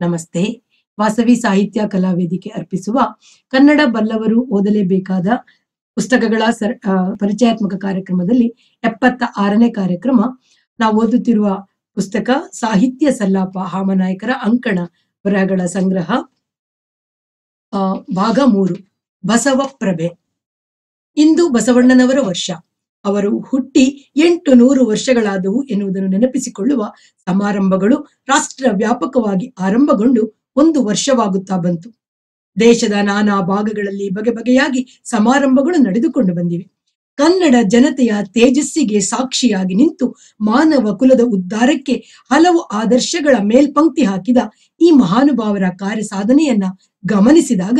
ನಮಸ್ತೆ ವಾಸವಿ ಸಾಹಿತ್ಯ ಕಲಾ ವೇದಿಕೆ ಅರ್ಪಿಸುವ ಕನ್ನಡ ಬಲ್ಲವರು ಓದಲೇಬೇಕಾದ ಪುಸ್ತಕಗಳ ಸರ್ ಆ, ಪರಿಚಯಾತ್ಮಕ ಕಾರ್ಯಕ್ರಮದಲ್ಲಿ ಎಪ್ಪತ್ತ ಆರನೇ ಕಾರ್ಯಕ್ರಮ ನಾವು ಓದುತ್ತಿರುವ ಪುಸ್ತಕ ಸಾಹಿತ್ಯ ಸಲ್ಲಾಪ ಹಾಮನಾಯಕರ ಅಂಕಣ ಬರಹಗಳ ಸಂಗ್ರಹ ಆ, ಭಾಗ ಮೂರು ಬಸವ ಪ್ರಭೆ ಇಂದು ಬಸವಣ್ಣನವರ ವರ್ಷ ಅವರು ಹುಟ್ಟಿ ಎಂಟು ನೂರು ವರ್ಷಗಳಾದವು ಎನ್ನುವುದನ್ನು ನೆನಪಿಸಿಕೊಳ್ಳುವ ಸಮಾರಂಭಗಳು ರಾಷ್ಟ್ರ ವ್ಯಾಪಕವಾಗಿ ಆರಂಭಗೊಂಡು ಒಂದು ವರ್ಷವಾಗುತ್ತಾ ಬಂತು ದೇಶದ ನಾನಾ ಭಾಗಗಳಲ್ಲಿ ಬಗೆ ಬಗೆಯಾಗಿ ಸಮಾರಂಭಗಳು ನಡೆದುಕೊಂಡು ಬಂದಿವೆ ಕನ್ನಡ ಜನತೆಯ ತೇಜಸ್ಸಿಗೆ ಸಾಕ್ಷಿಯಾಗಿ ನಿಂತು ಮಾನವ ಕುಲದ ಉದ್ಧಾರಕ್ಕೆ ಹಲವು ಆದರ್ಶಗಳ ಮೇಲ್ಪಂಕ್ತಿ ಹಾಕಿದ ಈ ಮಹಾನುಭಾವರ ಕಾರ್ಯ ಸಾಧನೆಯನ್ನ ಗಮನಿಸಿದಾಗ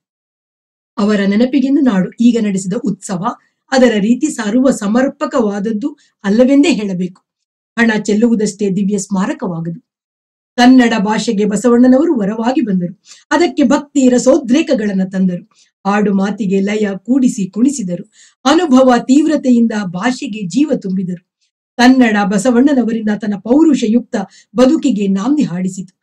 ಅವರ ನೆನಪಿಗೆಂದು ನಾಡು ಈಗ ನಡೆಸಿದ ಉತ್ಸವ ಅದರ ರೀತಿ ಸರ್ವ ಸಮರ್ಪಕವಾದದ್ದು ಅಲ್ಲವೆಂದೇ ಹೇಳಬೇಕು ಹಣ ಚೆಲ್ಲುವುದಷ್ಟೇ ದಿವ್ಯ ಸ್ಮಾರಕವಾಗದು ಕನ್ನಡ ಭಾಷೆಗೆ ಬಸವಣ್ಣನವರು ವರವಾಗಿ ಬಂದರು ಅದಕ್ಕೆ ಭಕ್ತಿ ರಸೋದ್ರೇಕಗಳನ್ನ ತಂದರು ಆಡು ಮಾತಿಗೆ ಲಯ ಕೂಡಿಸಿ ಕುಣಿಸಿದರು ಅನುಭವ ತೀವ್ರತೆಯಿಂದ ಭಾಷೆಗೆ ಜೀವ ತುಂಬಿದರು ಕನ್ನಡ ಬಸವಣ್ಣನವರಿಂದ ತನ್ನ ಪೌರುಷಯುಕ್ತ ಬದುಕಿಗೆ ನಾಂದಿ ಹಾಡಿಸಿತು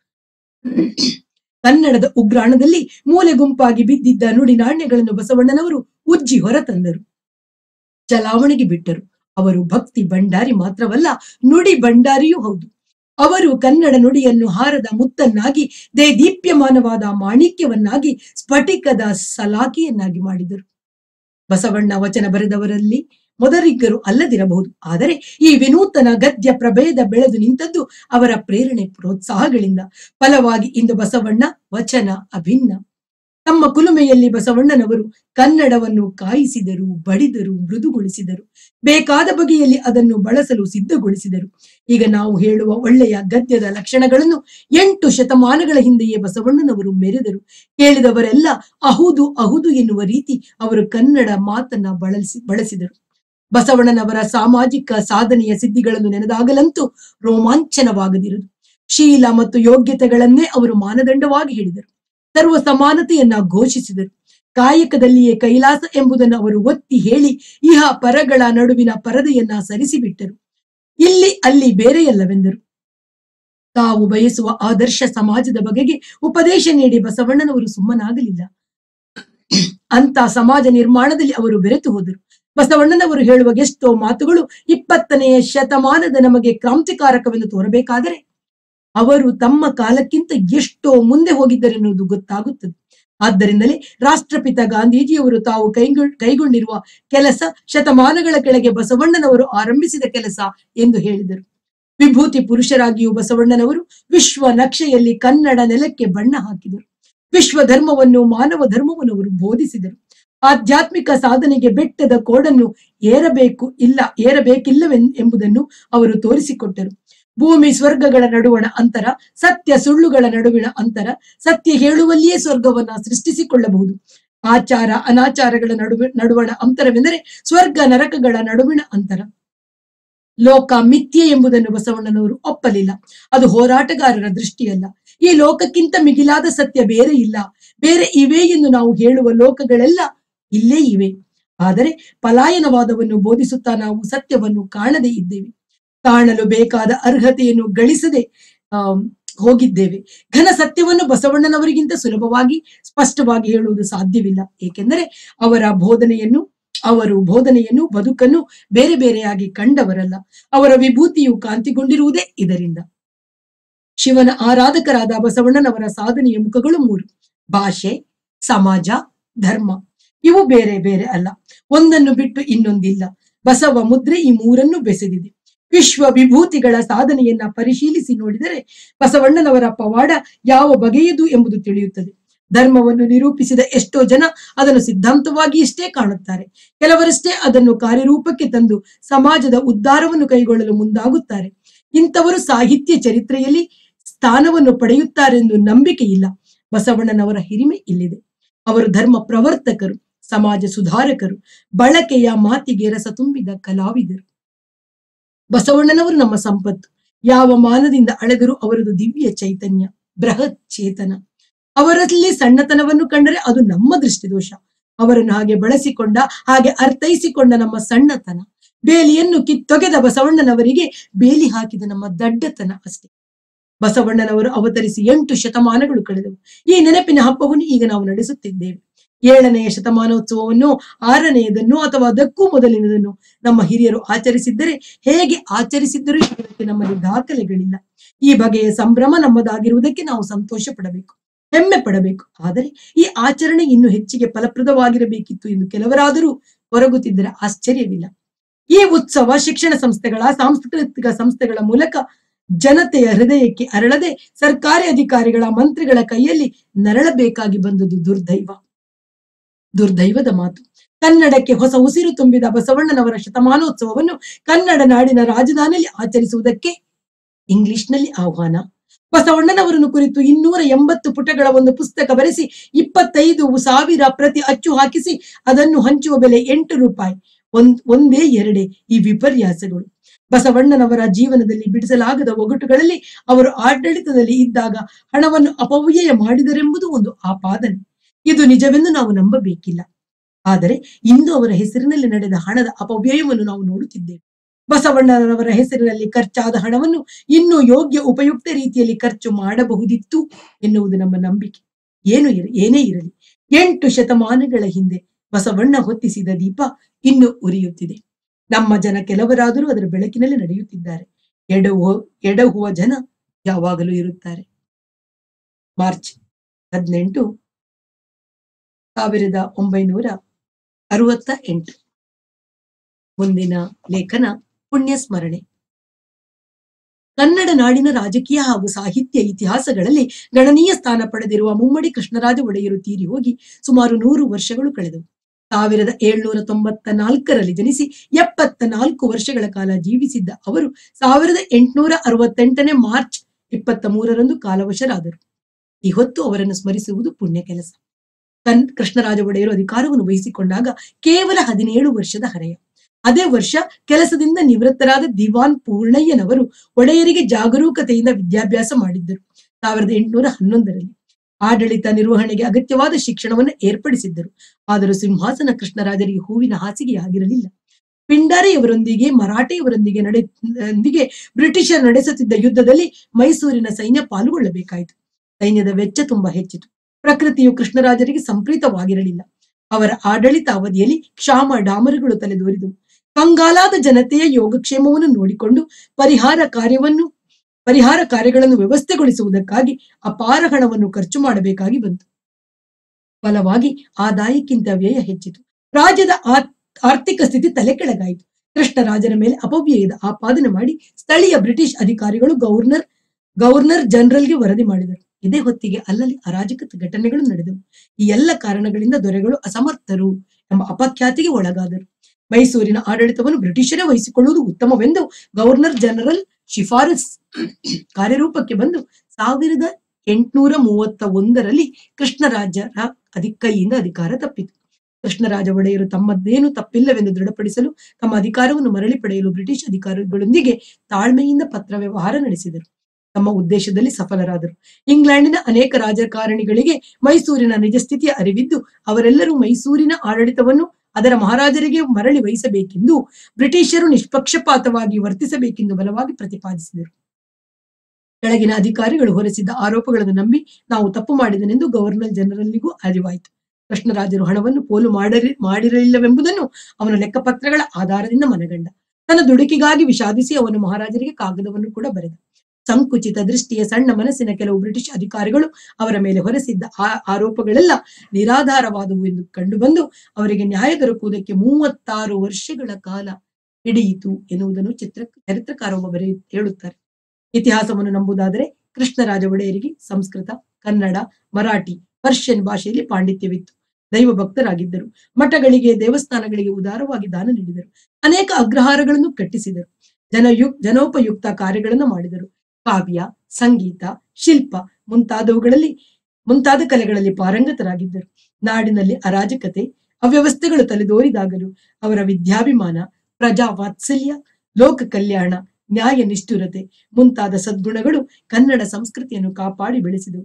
ಕನ್ನಡದ ಉಗ್ರಾಣದಲ್ಲಿ ಮೂಲೆ ಗುಂಪಾಗಿ ಬಿದ್ದಿದ್ದ ನುಡಿ ನಾಣ್ಯಗಳನ್ನು ಬಸವಣ್ಣನವರು ಉಜ್ಜಿ ಹೊರತಂದರು ಚಲಾವಣೆಗೆ ಬಿಟ್ಟರು ಅವರು ಭಕ್ತಿ ಭಂಡಾರಿ ಮಾತ್ರವಲ್ಲ ನುಡಿ ಭಂಡಾರಿಯೂ ಹೌದು ಅವರು ಕನ್ನಡ ನುಡಿಯನ್ನು ಹಾರದ ಮುತ್ತನ್ನಾಗಿ ದೇ ದೀಪ್ಯಮಾನವಾದ ಮಾಣಿಕ್ಯವನ್ನಾಗಿ ಸ್ಫಟಿಕದ ಸಲಾಕಿಯನ್ನಾಗಿ ಮಾಡಿದರು ಬಸವಣ್ಣ ವಚನ ಬರೆದವರಲ್ಲಿ ಮೊದಲಿಗರು ಅಲ್ಲದಿರಬಹುದು ಆದರೆ ಈ ವಿನೂತನ ಗದ್ಯ ಪ್ರಭೇದ ಬೆಳೆದು ನಿಂತದ್ದು ಅವರ ಪ್ರೇರಣೆ ಪ್ರೋತ್ಸಾಹಗಳಿಂದ ಫಲವಾಗಿ ಇಂದು ಬಸವಣ್ಣ ವಚನ ಅಭಿನ್ನ ತಮ್ಮ ಕುಲುಮೆಯಲ್ಲಿ ಬಸವಣ್ಣನವರು ಕನ್ನಡವನ್ನು ಕಾಯಿಸಿದರು ಬಡಿದರು ಮೃದುಗೊಳಿಸಿದರು ಬೇಕಾದ ಬಗೆಯಲ್ಲಿ ಅದನ್ನು ಬಳಸಲು ಸಿದ್ಧಗೊಳಿಸಿದರು ಈಗ ನಾವು ಹೇಳುವ ಒಳ್ಳೆಯ ಗದ್ಯದ ಲಕ್ಷಣಗಳನ್ನು ಎಂಟು ಶತಮಾನಗಳ ಹಿಂದೆಯೇ ಬಸವಣ್ಣನವರು ಮೆರೆದರು ಕೇಳಿದವರೆಲ್ಲ ಅಹುದು ಅಹುದು ಎನ್ನುವ ರೀತಿ ಅವರು ಕನ್ನಡ ಮಾತನ್ನ ಬಳಸಿ ಬಳಸಿದರು ಬಸವಣ್ಣನವರ ಸಾಮಾಜಿಕ ಸಾಧನೆಯ ಸಿದ್ಧಿಗಳನ್ನು ನೆನೆದಾಗಲಂತೂ ರೋಮಾಂಚನವಾಗದಿರದು ಶೀಲ ಮತ್ತು ಯೋಗ್ಯತೆಗಳನ್ನೇ ಅವರು ಮಾನದಂಡವಾಗಿ ಹೇಳಿದರು ಸರ್ವ ಸಮಾನತೆಯನ್ನ ಘೋಷಿಸಿದರು ಕಾಯಕದಲ್ಲಿಯೇ ಕೈಲಾಸ ಎಂಬುದನ್ನು ಅವರು ಒತ್ತಿ ಹೇಳಿ ಇಹ ಪರಗಳ ನಡುವಿನ ಪರದೆಯನ್ನ ಸರಿಸಿಬಿಟ್ಟರು ಇಲ್ಲಿ ಅಲ್ಲಿ ಬೇರೆಯಲ್ಲವೆಂದರು ತಾವು ಬಯಸುವ ಆದರ್ಶ ಸಮಾಜದ ಬಗೆಗೆ ಉಪದೇಶ ನೀಡಿ ಬಸವಣ್ಣನವರು ಸುಮ್ಮನಾಗಲಿಲ್ಲ ಅಂತ ಸಮಾಜ ನಿರ್ಮಾಣದಲ್ಲಿ ಅವರು ಬೆರೆತು ಹೋದರು ಬಸವಣ್ಣನವರು ಹೇಳುವ ಎಷ್ಟೋ ಮಾತುಗಳು ಇಪ್ಪತ್ತನೆಯ ಶತಮಾನದ ನಮಗೆ ಕ್ರಾಂತಿಕಾರಕವೆಂದು ತೋರಬೇಕಾದರೆ ಅವರು ತಮ್ಮ ಕಾಲಕ್ಕಿಂತ ಎಷ್ಟೋ ಮುಂದೆ ಹೋಗಿದ್ದರೆನ್ನುವುದು ಗೊತ್ತಾಗುತ್ತದೆ ಆದ್ದರಿಂದಲೇ ರಾಷ್ಟ್ರಪಿತ ಗಾಂಧೀಜಿಯವರು ತಾವು ಕೈಗೊಳ್ ಕೈಗೊಂಡಿರುವ ಕೆಲಸ ಶತಮಾನಗಳ ಕೆಳಗೆ ಬಸವಣ್ಣನವರು ಆರಂಭಿಸಿದ ಕೆಲಸ ಎಂದು ಹೇಳಿದರು ವಿಭೂತಿ ಪುರುಷರಾಗಿಯೂ ಬಸವಣ್ಣನವರು ವಿಶ್ವ ನಕ್ಷೆಯಲ್ಲಿ ಕನ್ನಡ ನೆಲಕ್ಕೆ ಬಣ್ಣ ಹಾಕಿದರು ವಿಶ್ವ ಧರ್ಮವನ್ನು ಮಾನವ ಧರ್ಮವನ್ನು ಅವರು ಬೋಧಿಸಿದರು ಆಧ್ಯಾತ್ಮಿಕ ಸಾಧನೆಗೆ ಬೆಟ್ಟದ ಕೋಡನ್ನು ಏರಬೇಕು ಇಲ್ಲ ಏರಬೇಕಿಲ್ಲವೆನ್ ಎಂಬುದನ್ನು ಅವರು ತೋರಿಸಿಕೊಟ್ಟರು ಭೂಮಿ ಸ್ವರ್ಗಗಳ ನಡುವಣ ಅಂತರ ಸತ್ಯ ಸುಳ್ಳುಗಳ ನಡುವಿನ ಅಂತರ ಸತ್ಯ ಹೇಳುವಲ್ಲಿಯೇ ಸ್ವರ್ಗವನ್ನ ಸೃಷ್ಟಿಸಿಕೊಳ್ಳಬಹುದು ಆಚಾರ ಅನಾಚಾರಗಳ ನಡುವೆ ನಡುವಣ ಅಂತರವೆಂದರೆ ಸ್ವರ್ಗ ನರಕಗಳ ನಡುವಿನ ಅಂತರ ಲೋಕ ಮಿಥ್ಯೆ ಎಂಬುದನ್ನು ಬಸವಣ್ಣನವರು ಒಪ್ಪಲಿಲ್ಲ ಅದು ಹೋರಾಟಗಾರರ ದೃಷ್ಟಿಯಲ್ಲ ಈ ಲೋಕಕ್ಕಿಂತ ಮಿಗಿಲಾದ ಸತ್ಯ ಬೇರೆ ಇಲ್ಲ ಬೇರೆ ಇವೆ ಎಂದು ನಾವು ಹೇಳುವ ಲೋಕಗಳೆಲ್ಲ ಇಲ್ಲೇ ಇವೆ ಆದರೆ ಪಲಾಯನವಾದವನ್ನು ಬೋಧಿಸುತ್ತಾ ನಾವು ಸತ್ಯವನ್ನು ಕಾಣದೇ ಇದ್ದೇವೆ ಕಾಣಲು ಬೇಕಾದ ಅರ್ಹತೆಯನ್ನು ಗಳಿಸದೆ ಆ ಹೋಗಿದ್ದೇವೆ ಘನ ಸತ್ಯವನ್ನು ಬಸವಣ್ಣನವರಿಗಿಂತ ಸುಲಭವಾಗಿ ಸ್ಪಷ್ಟವಾಗಿ ಹೇಳುವುದು ಸಾಧ್ಯವಿಲ್ಲ ಏಕೆಂದರೆ ಅವರ ಬೋಧನೆಯನ್ನು ಅವರು ಬೋಧನೆಯನ್ನು ಬದುಕನ್ನು ಬೇರೆ ಬೇರೆಯಾಗಿ ಕಂಡವರಲ್ಲ ಅವರ ವಿಭೂತಿಯು ಕಾಂತಿಗೊಂಡಿರುವುದೇ ಇದರಿಂದ ಶಿವನ ಆರಾಧಕರಾದ ಬಸವಣ್ಣನವರ ಸಾಧನೆಯ ಮುಖಗಳು ಮೂರು ಭಾಷೆ ಸಮಾಜ ಧರ್ಮ ಇವು ಬೇರೆ ಬೇರೆ ಅಲ್ಲ ಒಂದನ್ನು ಬಿಟ್ಟು ಇನ್ನೊಂದಿಲ್ಲ ಬಸವ ಮುದ್ರೆ ಈ ಮೂರನ್ನು ಬೆಸೆದಿದೆ ವಿಶ್ವ ವಿಭೂತಿಗಳ ಸಾಧನೆಯನ್ನ ಪರಿಶೀಲಿಸಿ ನೋಡಿದರೆ ಬಸವಣ್ಣನವರ ಪವಾಡ ಯಾವ ಬಗೆಯದು ಎಂಬುದು ತಿಳಿಯುತ್ತದೆ ಧರ್ಮವನ್ನು ನಿರೂಪಿಸಿದ ಎಷ್ಟೋ ಜನ ಅದನ್ನು ಸಿದ್ಧಾಂತವಾಗಿ ಇಷ್ಟೇ ಕಾಣುತ್ತಾರೆ ಕೆಲವರಷ್ಟೇ ಅದನ್ನು ಕಾರ್ಯರೂಪಕ್ಕೆ ತಂದು ಸಮಾಜದ ಉದ್ಧಾರವನ್ನು ಕೈಗೊಳ್ಳಲು ಮುಂದಾಗುತ್ತಾರೆ ಇಂಥವರು ಸಾಹಿತ್ಯ ಚರಿತ್ರೆಯಲ್ಲಿ ಸ್ಥಾನವನ್ನು ಪಡೆಯುತ್ತಾರೆಂದು ನಂಬಿಕೆ ಇಲ್ಲ ಬಸವಣ್ಣನವರ ಹಿರಿಮೆ ಇಲ್ಲಿದೆ ಅವರು ಧರ್ಮ ಪ್ರವರ್ತಕರು ಸಮಾಜ ಸುಧಾರಕರು ಬಳಕೆಯ ಮಾತಿಗೆ ರಸ ತುಂಬಿದ ಕಲಾವಿದರು ಬಸವಣ್ಣನವರು ನಮ್ಮ ಸಂಪತ್ತು ಯಾವ ಮಾನದಿಂದ ಅಳೆದರೂ ಅವರದು ದಿವ್ಯ ಚೈತನ್ಯ ಬೃಹತ್ ಚೇತನ ಅವರಲ್ಲಿ ಸಣ್ಣತನವನ್ನು ಕಂಡರೆ ಅದು ನಮ್ಮ ದೃಷ್ಟಿದೋಷ ಅವರನ್ನು ಹಾಗೆ ಬಳಸಿಕೊಂಡ ಹಾಗೆ ಅರ್ಥೈಸಿಕೊಂಡ ನಮ್ಮ ಸಣ್ಣತನ ಬೇಲಿಯನ್ನು ಕಿತ್ತೊಗೆದ ಬಸವಣ್ಣನವರಿಗೆ ಬೇಲಿ ಹಾಕಿದ ನಮ್ಮ ದಡ್ಡತನ ಅಷ್ಟೇ ಬಸವಣ್ಣನವರು ಅವತರಿಸಿ ಎಂಟು ಶತಮಾನಗಳು ಕಳೆದವು ಈ ನೆನಪಿನ ಹಬ್ಬವನ್ನು ಈಗ ನಾವು ನಡೆಸುತ್ತಿದ್ದೇವೆ ಏಳನೆಯ ಶತಮಾನೋತ್ಸವವನ್ನು ಆರನೆಯದನ್ನು ಅಥವಾ ಅದಕ್ಕೂ ಮೊದಲಿನದನ್ನು ನಮ್ಮ ಹಿರಿಯರು ಆಚರಿಸಿದ್ದರೆ ಹೇಗೆ ಆಚರಿಸಿದ್ದರೂ ಇದಕ್ಕೆ ನಮ್ಮಲ್ಲಿ ದಾಖಲೆಗಳಿಲ್ಲ ಈ ಬಗೆಯ ಸಂಭ್ರಮ ನಮ್ಮದಾಗಿರುವುದಕ್ಕೆ ನಾವು ಸಂತೋಷ ಪಡಬೇಕು ಹೆಮ್ಮೆ ಪಡಬೇಕು ಆದರೆ ಈ ಆಚರಣೆ ಇನ್ನು ಹೆಚ್ಚಿಗೆ ಫಲಪ್ರದವಾಗಿರಬೇಕಿತ್ತು ಎಂದು ಕೆಲವರಾದರೂ ಹೊರಗುತ್ತಿದ್ದರೆ ಆಶ್ಚರ್ಯವಿಲ್ಲ ಈ ಉತ್ಸವ ಶಿಕ್ಷಣ ಸಂಸ್ಥೆಗಳ ಸಾಂಸ್ಕೃತಿಕ ಸಂಸ್ಥೆಗಳ ಮೂಲಕ ಜನತೆಯ ಹೃದಯಕ್ಕೆ ಅರಳದೆ ಸರ್ಕಾರಿ ಅಧಿಕಾರಿಗಳ ಮಂತ್ರಿಗಳ ಕೈಯಲ್ಲಿ ನರಳಬೇಕಾಗಿ ಬಂದುದು ದುರ್ದೈವ ದುರ್ದೈವದ ಮಾತು ಕನ್ನಡಕ್ಕೆ ಹೊಸ ಉಸಿರು ತುಂಬಿದ ಬಸವಣ್ಣನವರ ಶತಮಾನೋತ್ಸವವನ್ನು ಕನ್ನಡ ನಾಡಿನ ರಾಜಧಾನಿಯಲ್ಲಿ ಆಚರಿಸುವುದಕ್ಕೆ ಇಂಗ್ಲಿಷ್ನಲ್ಲಿ ಆಹ್ವಾನ ಬಸವಣ್ಣನವರನ್ನು ಕುರಿತು ಇನ್ನೂರ ಎಂಬತ್ತು ಪುಟಗಳ ಒಂದು ಪುಸ್ತಕ ಬರೆಸಿ ಇಪ್ಪತ್ತೈದು ಸಾವಿರ ಪ್ರತಿ ಅಚ್ಚು ಹಾಕಿಸಿ ಅದನ್ನು ಹಂಚುವ ಬೆಲೆ ಎಂಟು ರೂಪಾಯಿ ಒಂದ್ ಒಂದೇ ಎರಡೇ ಈ ವಿಪರ್ಯಾಸಗಳು ಬಸವಣ್ಣನವರ ಜೀವನದಲ್ಲಿ ಬಿಡಿಸಲಾಗದ ಒಗಟುಗಳಲ್ಲಿ ಅವರು ಆಡಳಿತದಲ್ಲಿ ಇದ್ದಾಗ ಹಣವನ್ನು ಅಪವ್ಯಯ ಮಾಡಿದರೆಂಬುದು ಒಂದು ಆಪಾದನೆ ಇದು ನಿಜವೆಂದು ನಾವು ನಂಬಬೇಕಿಲ್ಲ ಆದರೆ ಇಂದು ಅವರ ಹೆಸರಿನಲ್ಲಿ ನಡೆದ ಹಣದ ಅಪವ್ಯಯವನ್ನು ನಾವು ನೋಡುತ್ತಿದ್ದೇವೆ ಬಸವಣ್ಣನವರ ಹೆಸರಿನಲ್ಲಿ ಖರ್ಚಾದ ಹಣವನ್ನು ಇನ್ನೂ ಯೋಗ್ಯ ಉಪಯುಕ್ತ ರೀತಿಯಲ್ಲಿ ಖರ್ಚು ಮಾಡಬಹುದಿತ್ತು ಎನ್ನುವುದು ನಮ್ಮ ನಂಬಿಕೆ ಏನು ಇರ ಏನೇ ಇರಲಿ ಎಂಟು ಶತಮಾನಗಳ ಹಿಂದೆ ಬಸವಣ್ಣ ಹೊತ್ತಿಸಿದ ದೀಪ ಇನ್ನು ಉರಿಯುತ್ತಿದೆ ನಮ್ಮ ಜನ ಕೆಲವರಾದರೂ ಅದರ ಬೆಳಕಿನಲ್ಲಿ ನಡೆಯುತ್ತಿದ್ದಾರೆ ಎಡಹುವ ಎಡಹುವ ಜನ ಯಾವಾಗಲೂ ಇರುತ್ತಾರೆ ಮಾರ್ಚ್ ಹದಿನೆಂಟು ಸಾವಿರದ ಒಂಬೈನೂರ ಅರವತ್ತ ಎಂಟು ಮುಂದಿನ ಲೇಖನ ಪುಣ್ಯ ಸ್ಮರಣೆ ಕನ್ನಡ ನಾಡಿನ ರಾಜಕೀಯ ಹಾಗೂ ಸಾಹಿತ್ಯ ಇತಿಹಾಸಗಳಲ್ಲಿ ಗಣನೀಯ ಸ್ಥಾನ ಪಡೆದಿರುವ ಮುಮ್ಮಡಿ ಕೃಷ್ಣರಾಜ ಒಡೆಯರು ತೀರಿ ಹೋಗಿ ಸುಮಾರು ನೂರು ವರ್ಷಗಳು ಕಳೆದವು ಸಾವಿರದ ಏಳ್ನೂರ ತೊಂಬತ್ತ ನಾಲ್ಕರಲ್ಲಿ ಜನಿಸಿ ಎಪ್ಪತ್ತ ನಾಲ್ಕು ವರ್ಷಗಳ ಕಾಲ ಜೀವಿಸಿದ್ದ ಅವರು ಸಾವಿರದ ಎಂಟುನೂರ ಅರವತ್ತೆಂಟನೇ ಮಾರ್ಚ್ ಇಪ್ಪತ್ತ ಮೂರರಂದು ಕಾಲವಶರಾದರು ಈ ಹೊತ್ತು ಅವರನ್ನು ಸ್ಮರಿಸುವುದು ಪುಣ್ಯ ಕೆಲಸ ಕನ್ ಕೃಷ್ಣರಾಜ ಒಡೆಯರು ಅಧಿಕಾರವನ್ನು ವಹಿಸಿಕೊಂಡಾಗ ಕೇವಲ ಹದಿನೇಳು ವರ್ಷದ ಹರೆಯ ಅದೇ ವರ್ಷ ಕೆಲಸದಿಂದ ನಿವೃತ್ತರಾದ ದಿವಾನ್ ಪೂರ್ಣಯ್ಯನವರು ಒಡೆಯರಿಗೆ ಜಾಗರೂಕತೆಯಿಂದ ವಿದ್ಯಾಭ್ಯಾಸ ಮಾಡಿದ್ದರು ಸಾವಿರದ ಎಂಟುನೂರ ಹನ್ನೊಂದರಲ್ಲಿ ಆಡಳಿತ ನಿರ್ವಹಣೆಗೆ ಅಗತ್ಯವಾದ ಶಿಕ್ಷಣವನ್ನು ಏರ್ಪಡಿಸಿದ್ದರು ಆದರೂ ಸಿಂಹಾಸನ ಕೃಷ್ಣರಾಜರಿಗೆ ಹೂವಿನ ಹಾಸಿಗೆಯಾಗಿರಲಿಲ್ಲ ಪಿಂಡಾರಿಯವರೊಂದಿಗೆ ಮರಾಠೆಯವರೊಂದಿಗೆ ನಡೆ ಒಂದಿಗೆ ಬ್ರಿಟಿಷರು ನಡೆಸುತ್ತಿದ್ದ ಯುದ್ಧದಲ್ಲಿ ಮೈಸೂರಿನ ಸೈನ್ಯ ಪಾಲ್ಗೊಳ್ಳಬೇಕಾಯಿತು ಸೈನ್ಯದ ವೆಚ್ಚ ತುಂಬಾ ಹೆಚ್ಚಿತು ಪ್ರಕೃತಿಯು ಕೃಷ್ಣರಾಜರಿಗೆ ಸಂಪ್ರೀತವಾಗಿರಲಿಲ್ಲ ಅವರ ಆಡಳಿತ ಅವಧಿಯಲ್ಲಿ ಕ್ಷಾಮ ಡಾಮರುಗಳು ತಲೆದೋರಿದವು ಕಂಗಾಲಾದ ಜನತೆಯ ಯೋಗಕ್ಷೇಮವನ್ನು ನೋಡಿಕೊಂಡು ಪರಿಹಾರ ಕಾರ್ಯವನ್ನು ಪರಿಹಾರ ಕಾರ್ಯಗಳನ್ನು ವ್ಯವಸ್ಥೆಗೊಳಿಸುವುದಕ್ಕಾಗಿ ಅಪಾರ ಹಣವನ್ನು ಖರ್ಚು ಮಾಡಬೇಕಾಗಿ ಬಂತು ಫಲವಾಗಿ ಆದಾಯಕ್ಕಿಂತ ವ್ಯಯ ಹೆಚ್ಚಿತು ರಾಜ್ಯದ ಆ- ಆರ್ಥಿಕ ಸ್ಥಿತಿ ತಲೆ ಕೆಳಗಾಯಿತು ಕೃಷ್ಣರಾಜರ ಮೇಲೆ ಅಪವ್ಯಯದ ಆಪಾದನೆ ಮಾಡಿ ಸ್ಥಳೀಯ ಬ್ರಿಟಿಷ್ ಅಧಿಕಾರಿಗಳು ಗವರ್ನರ್ ಗವರ್ನರ್ ಜನರಲ್ಗೆ ವರದಿ ಮಾಡಿದರು ಇದೇ ಹೊತ್ತಿಗೆ ಅಲ್ಲಲ್ಲಿ ಅರಾಜಕ ಘಟನೆಗಳು ನಡೆದವು ಈ ಎಲ್ಲ ಕಾರಣಗಳಿಂದ ದೊರೆಗಳು ಅಸಮರ್ಥರು ಎಂಬ ಅಪಖ್ಯಾತಿಗೆ ಒಳಗಾದರು ಮೈಸೂರಿನ ಆಡಳಿತವನ್ನು ಬ್ರಿಟಿಷರೇ ವಹಿಸಿಕೊಳ್ಳುವುದು ಉತ್ತಮವೆಂದು ಗವರ್ನರ್ ಜನರಲ್ ಶಿಫಾರಸ್ ಕಾರ್ಯರೂಪಕ್ಕೆ ಬಂದು ಸಾವಿರದ ಎಂಟುನೂರ ಮೂವತ್ತ ಒಂದರಲ್ಲಿ ಕೃಷ್ಣರಾಜರ ಅಧಿ ಕೈಯಿಂದ ಅಧಿಕಾರ ತಪ್ಪಿತು ಕೃಷ್ಣರಾಜ ಒಡೆಯರು ತಮ್ಮದ್ದೇನು ತಪ್ಪಿಲ್ಲವೆಂದು ದೃಢಪಡಿಸಲು ತಮ್ಮ ಅಧಿಕಾರವನ್ನು ಮರಳಿ ಪಡೆಯಲು ಬ್ರಿಟಿಷ್ ಅಧಿಕಾರಿಗಳೊಂದಿಗೆ ತಾಳ್ಮೆಯಿಂದ ಪತ್ರ ವ್ಯವಹಾರ ನಡೆಸಿದರು ತಮ್ಮ ಉದ್ದೇಶದಲ್ಲಿ ಸಫಲರಾದರು ಇಂಗ್ಲೆಂಡಿನ ಅನೇಕ ರಾಜಕಾರಣಿಗಳಿಗೆ ಮೈಸೂರಿನ ನಿಜ ಸ್ಥಿತಿಯ ಅರಿವಿದ್ದು ಅವರೆಲ್ಲರೂ ಮೈಸೂರಿನ ಆಡಳಿತವನ್ನು ಅದರ ಮಹಾರಾಜರಿಗೆ ಮರಳಿ ವಹಿಸಬೇಕೆಂದು ಬ್ರಿಟಿಷರು ನಿಷ್ಪಕ್ಷಪಾತವಾಗಿ ವರ್ತಿಸಬೇಕೆಂದು ಬಲವಾಗಿ ಪ್ರತಿಪಾದಿಸಿದರು ಕೆಳಗಿನ ಅಧಿಕಾರಿಗಳು ಹೊರಸಿದ್ದ ಆರೋಪಗಳನ್ನು ನಂಬಿ ನಾವು ತಪ್ಪು ಮಾಡಿದನೆಂದು ಗವರ್ನರ್ ಜನರಲ್ನಿಗೂ ಅರಿವಾಯಿತು ಕೃಷ್ಣರಾಜರು ಹಣವನ್ನು ಪೋಲು ಮಾಡರಿ ಮಾಡಿರಲಿಲ್ಲವೆಂಬುದನ್ನು ಅವನ ಲೆಕ್ಕಪತ್ರಗಳ ಆಧಾರದಿಂದ ಮನಗಂಡ ತನ್ನ ದುಡುಕಿಗಾಗಿ ವಿಷಾದಿಸಿ ಅವನು ಮಹಾರಾಜರಿಗೆ ಕಾಗದವನ್ನು ಕೂಡ ಬರೆದ ಸಂಕುಚಿತ ದೃಷ್ಟಿಯ ಸಣ್ಣ ಮನಸ್ಸಿನ ಕೆಲವು ಬ್ರಿಟಿಷ್ ಅಧಿಕಾರಿಗಳು ಅವರ ಮೇಲೆ ಹೊರಸಿದ್ದ ಆ ಆರೋಪಗಳೆಲ್ಲ ನಿರಾಧಾರವಾದವು ಎಂದು ಕಂಡುಬಂದು ಅವರಿಗೆ ನ್ಯಾಯ ದೊರಕುವುದಕ್ಕೆ ಮೂವತ್ತಾರು ವರ್ಷಗಳ ಕಾಲ ಹಿಡಿಯಿತು ಎನ್ನುವುದನ್ನು ಚಿತ್ರ ಚರಿತ್ರಕಾರ ಒಬ್ಬ ಬರೆಯ ಹೇಳುತ್ತಾರೆ ಇತಿಹಾಸವನ್ನು ನಂಬುದಾದರೆ ಕೃಷ್ಣರಾಜ ಒಡೆಯರಿಗೆ ಸಂಸ್ಕೃತ ಕನ್ನಡ ಮರಾಠಿ ಪರ್ಷಿಯನ್ ಭಾಷೆಯಲ್ಲಿ ಪಾಂಡಿತ್ಯವಿತ್ತು ದೈವ ಭಕ್ತರಾಗಿದ್ದರು ಮಠಗಳಿಗೆ ದೇವಸ್ಥಾನಗಳಿಗೆ ಉದಾರವಾಗಿ ದಾನ ನೀಡಿದರು ಅನೇಕ ಅಗ್ರಹಾರಗಳನ್ನು ಕಟ್ಟಿಸಿದರು ಜನಯು ಜನೋಪಯುಕ್ತ ಕಾರ್ಯಗಳನ್ನು ಮಾಡಿದರು ಕಾವ್ಯ ಸಂಗೀತ ಶಿಲ್ಪ ಮುಂತಾದವುಗಳಲ್ಲಿ ಮುಂತಾದ ಕಲೆಗಳಲ್ಲಿ ಪಾರಂಗತರಾಗಿದ್ದರು ನಾಡಿನಲ್ಲಿ ಅರಾಜಕತೆ ಅವ್ಯವಸ್ಥೆಗಳು ತಲೆದೋರಿದಾಗಲೂ ಅವರ ವಿದ್ಯಾಭಿಮಾನ ಪ್ರಜಾ ವಾತ್ಸಲ್ಯ ಲೋಕ ಕಲ್ಯಾಣ ನ್ಯಾಯ ನಿಷ್ಠುರತೆ ಮುಂತಾದ ಸದ್ಗುಣಗಳು ಕನ್ನಡ ಸಂಸ್ಕೃತಿಯನ್ನು ಕಾಪಾಡಿ ಬೆಳೆಸಿದವು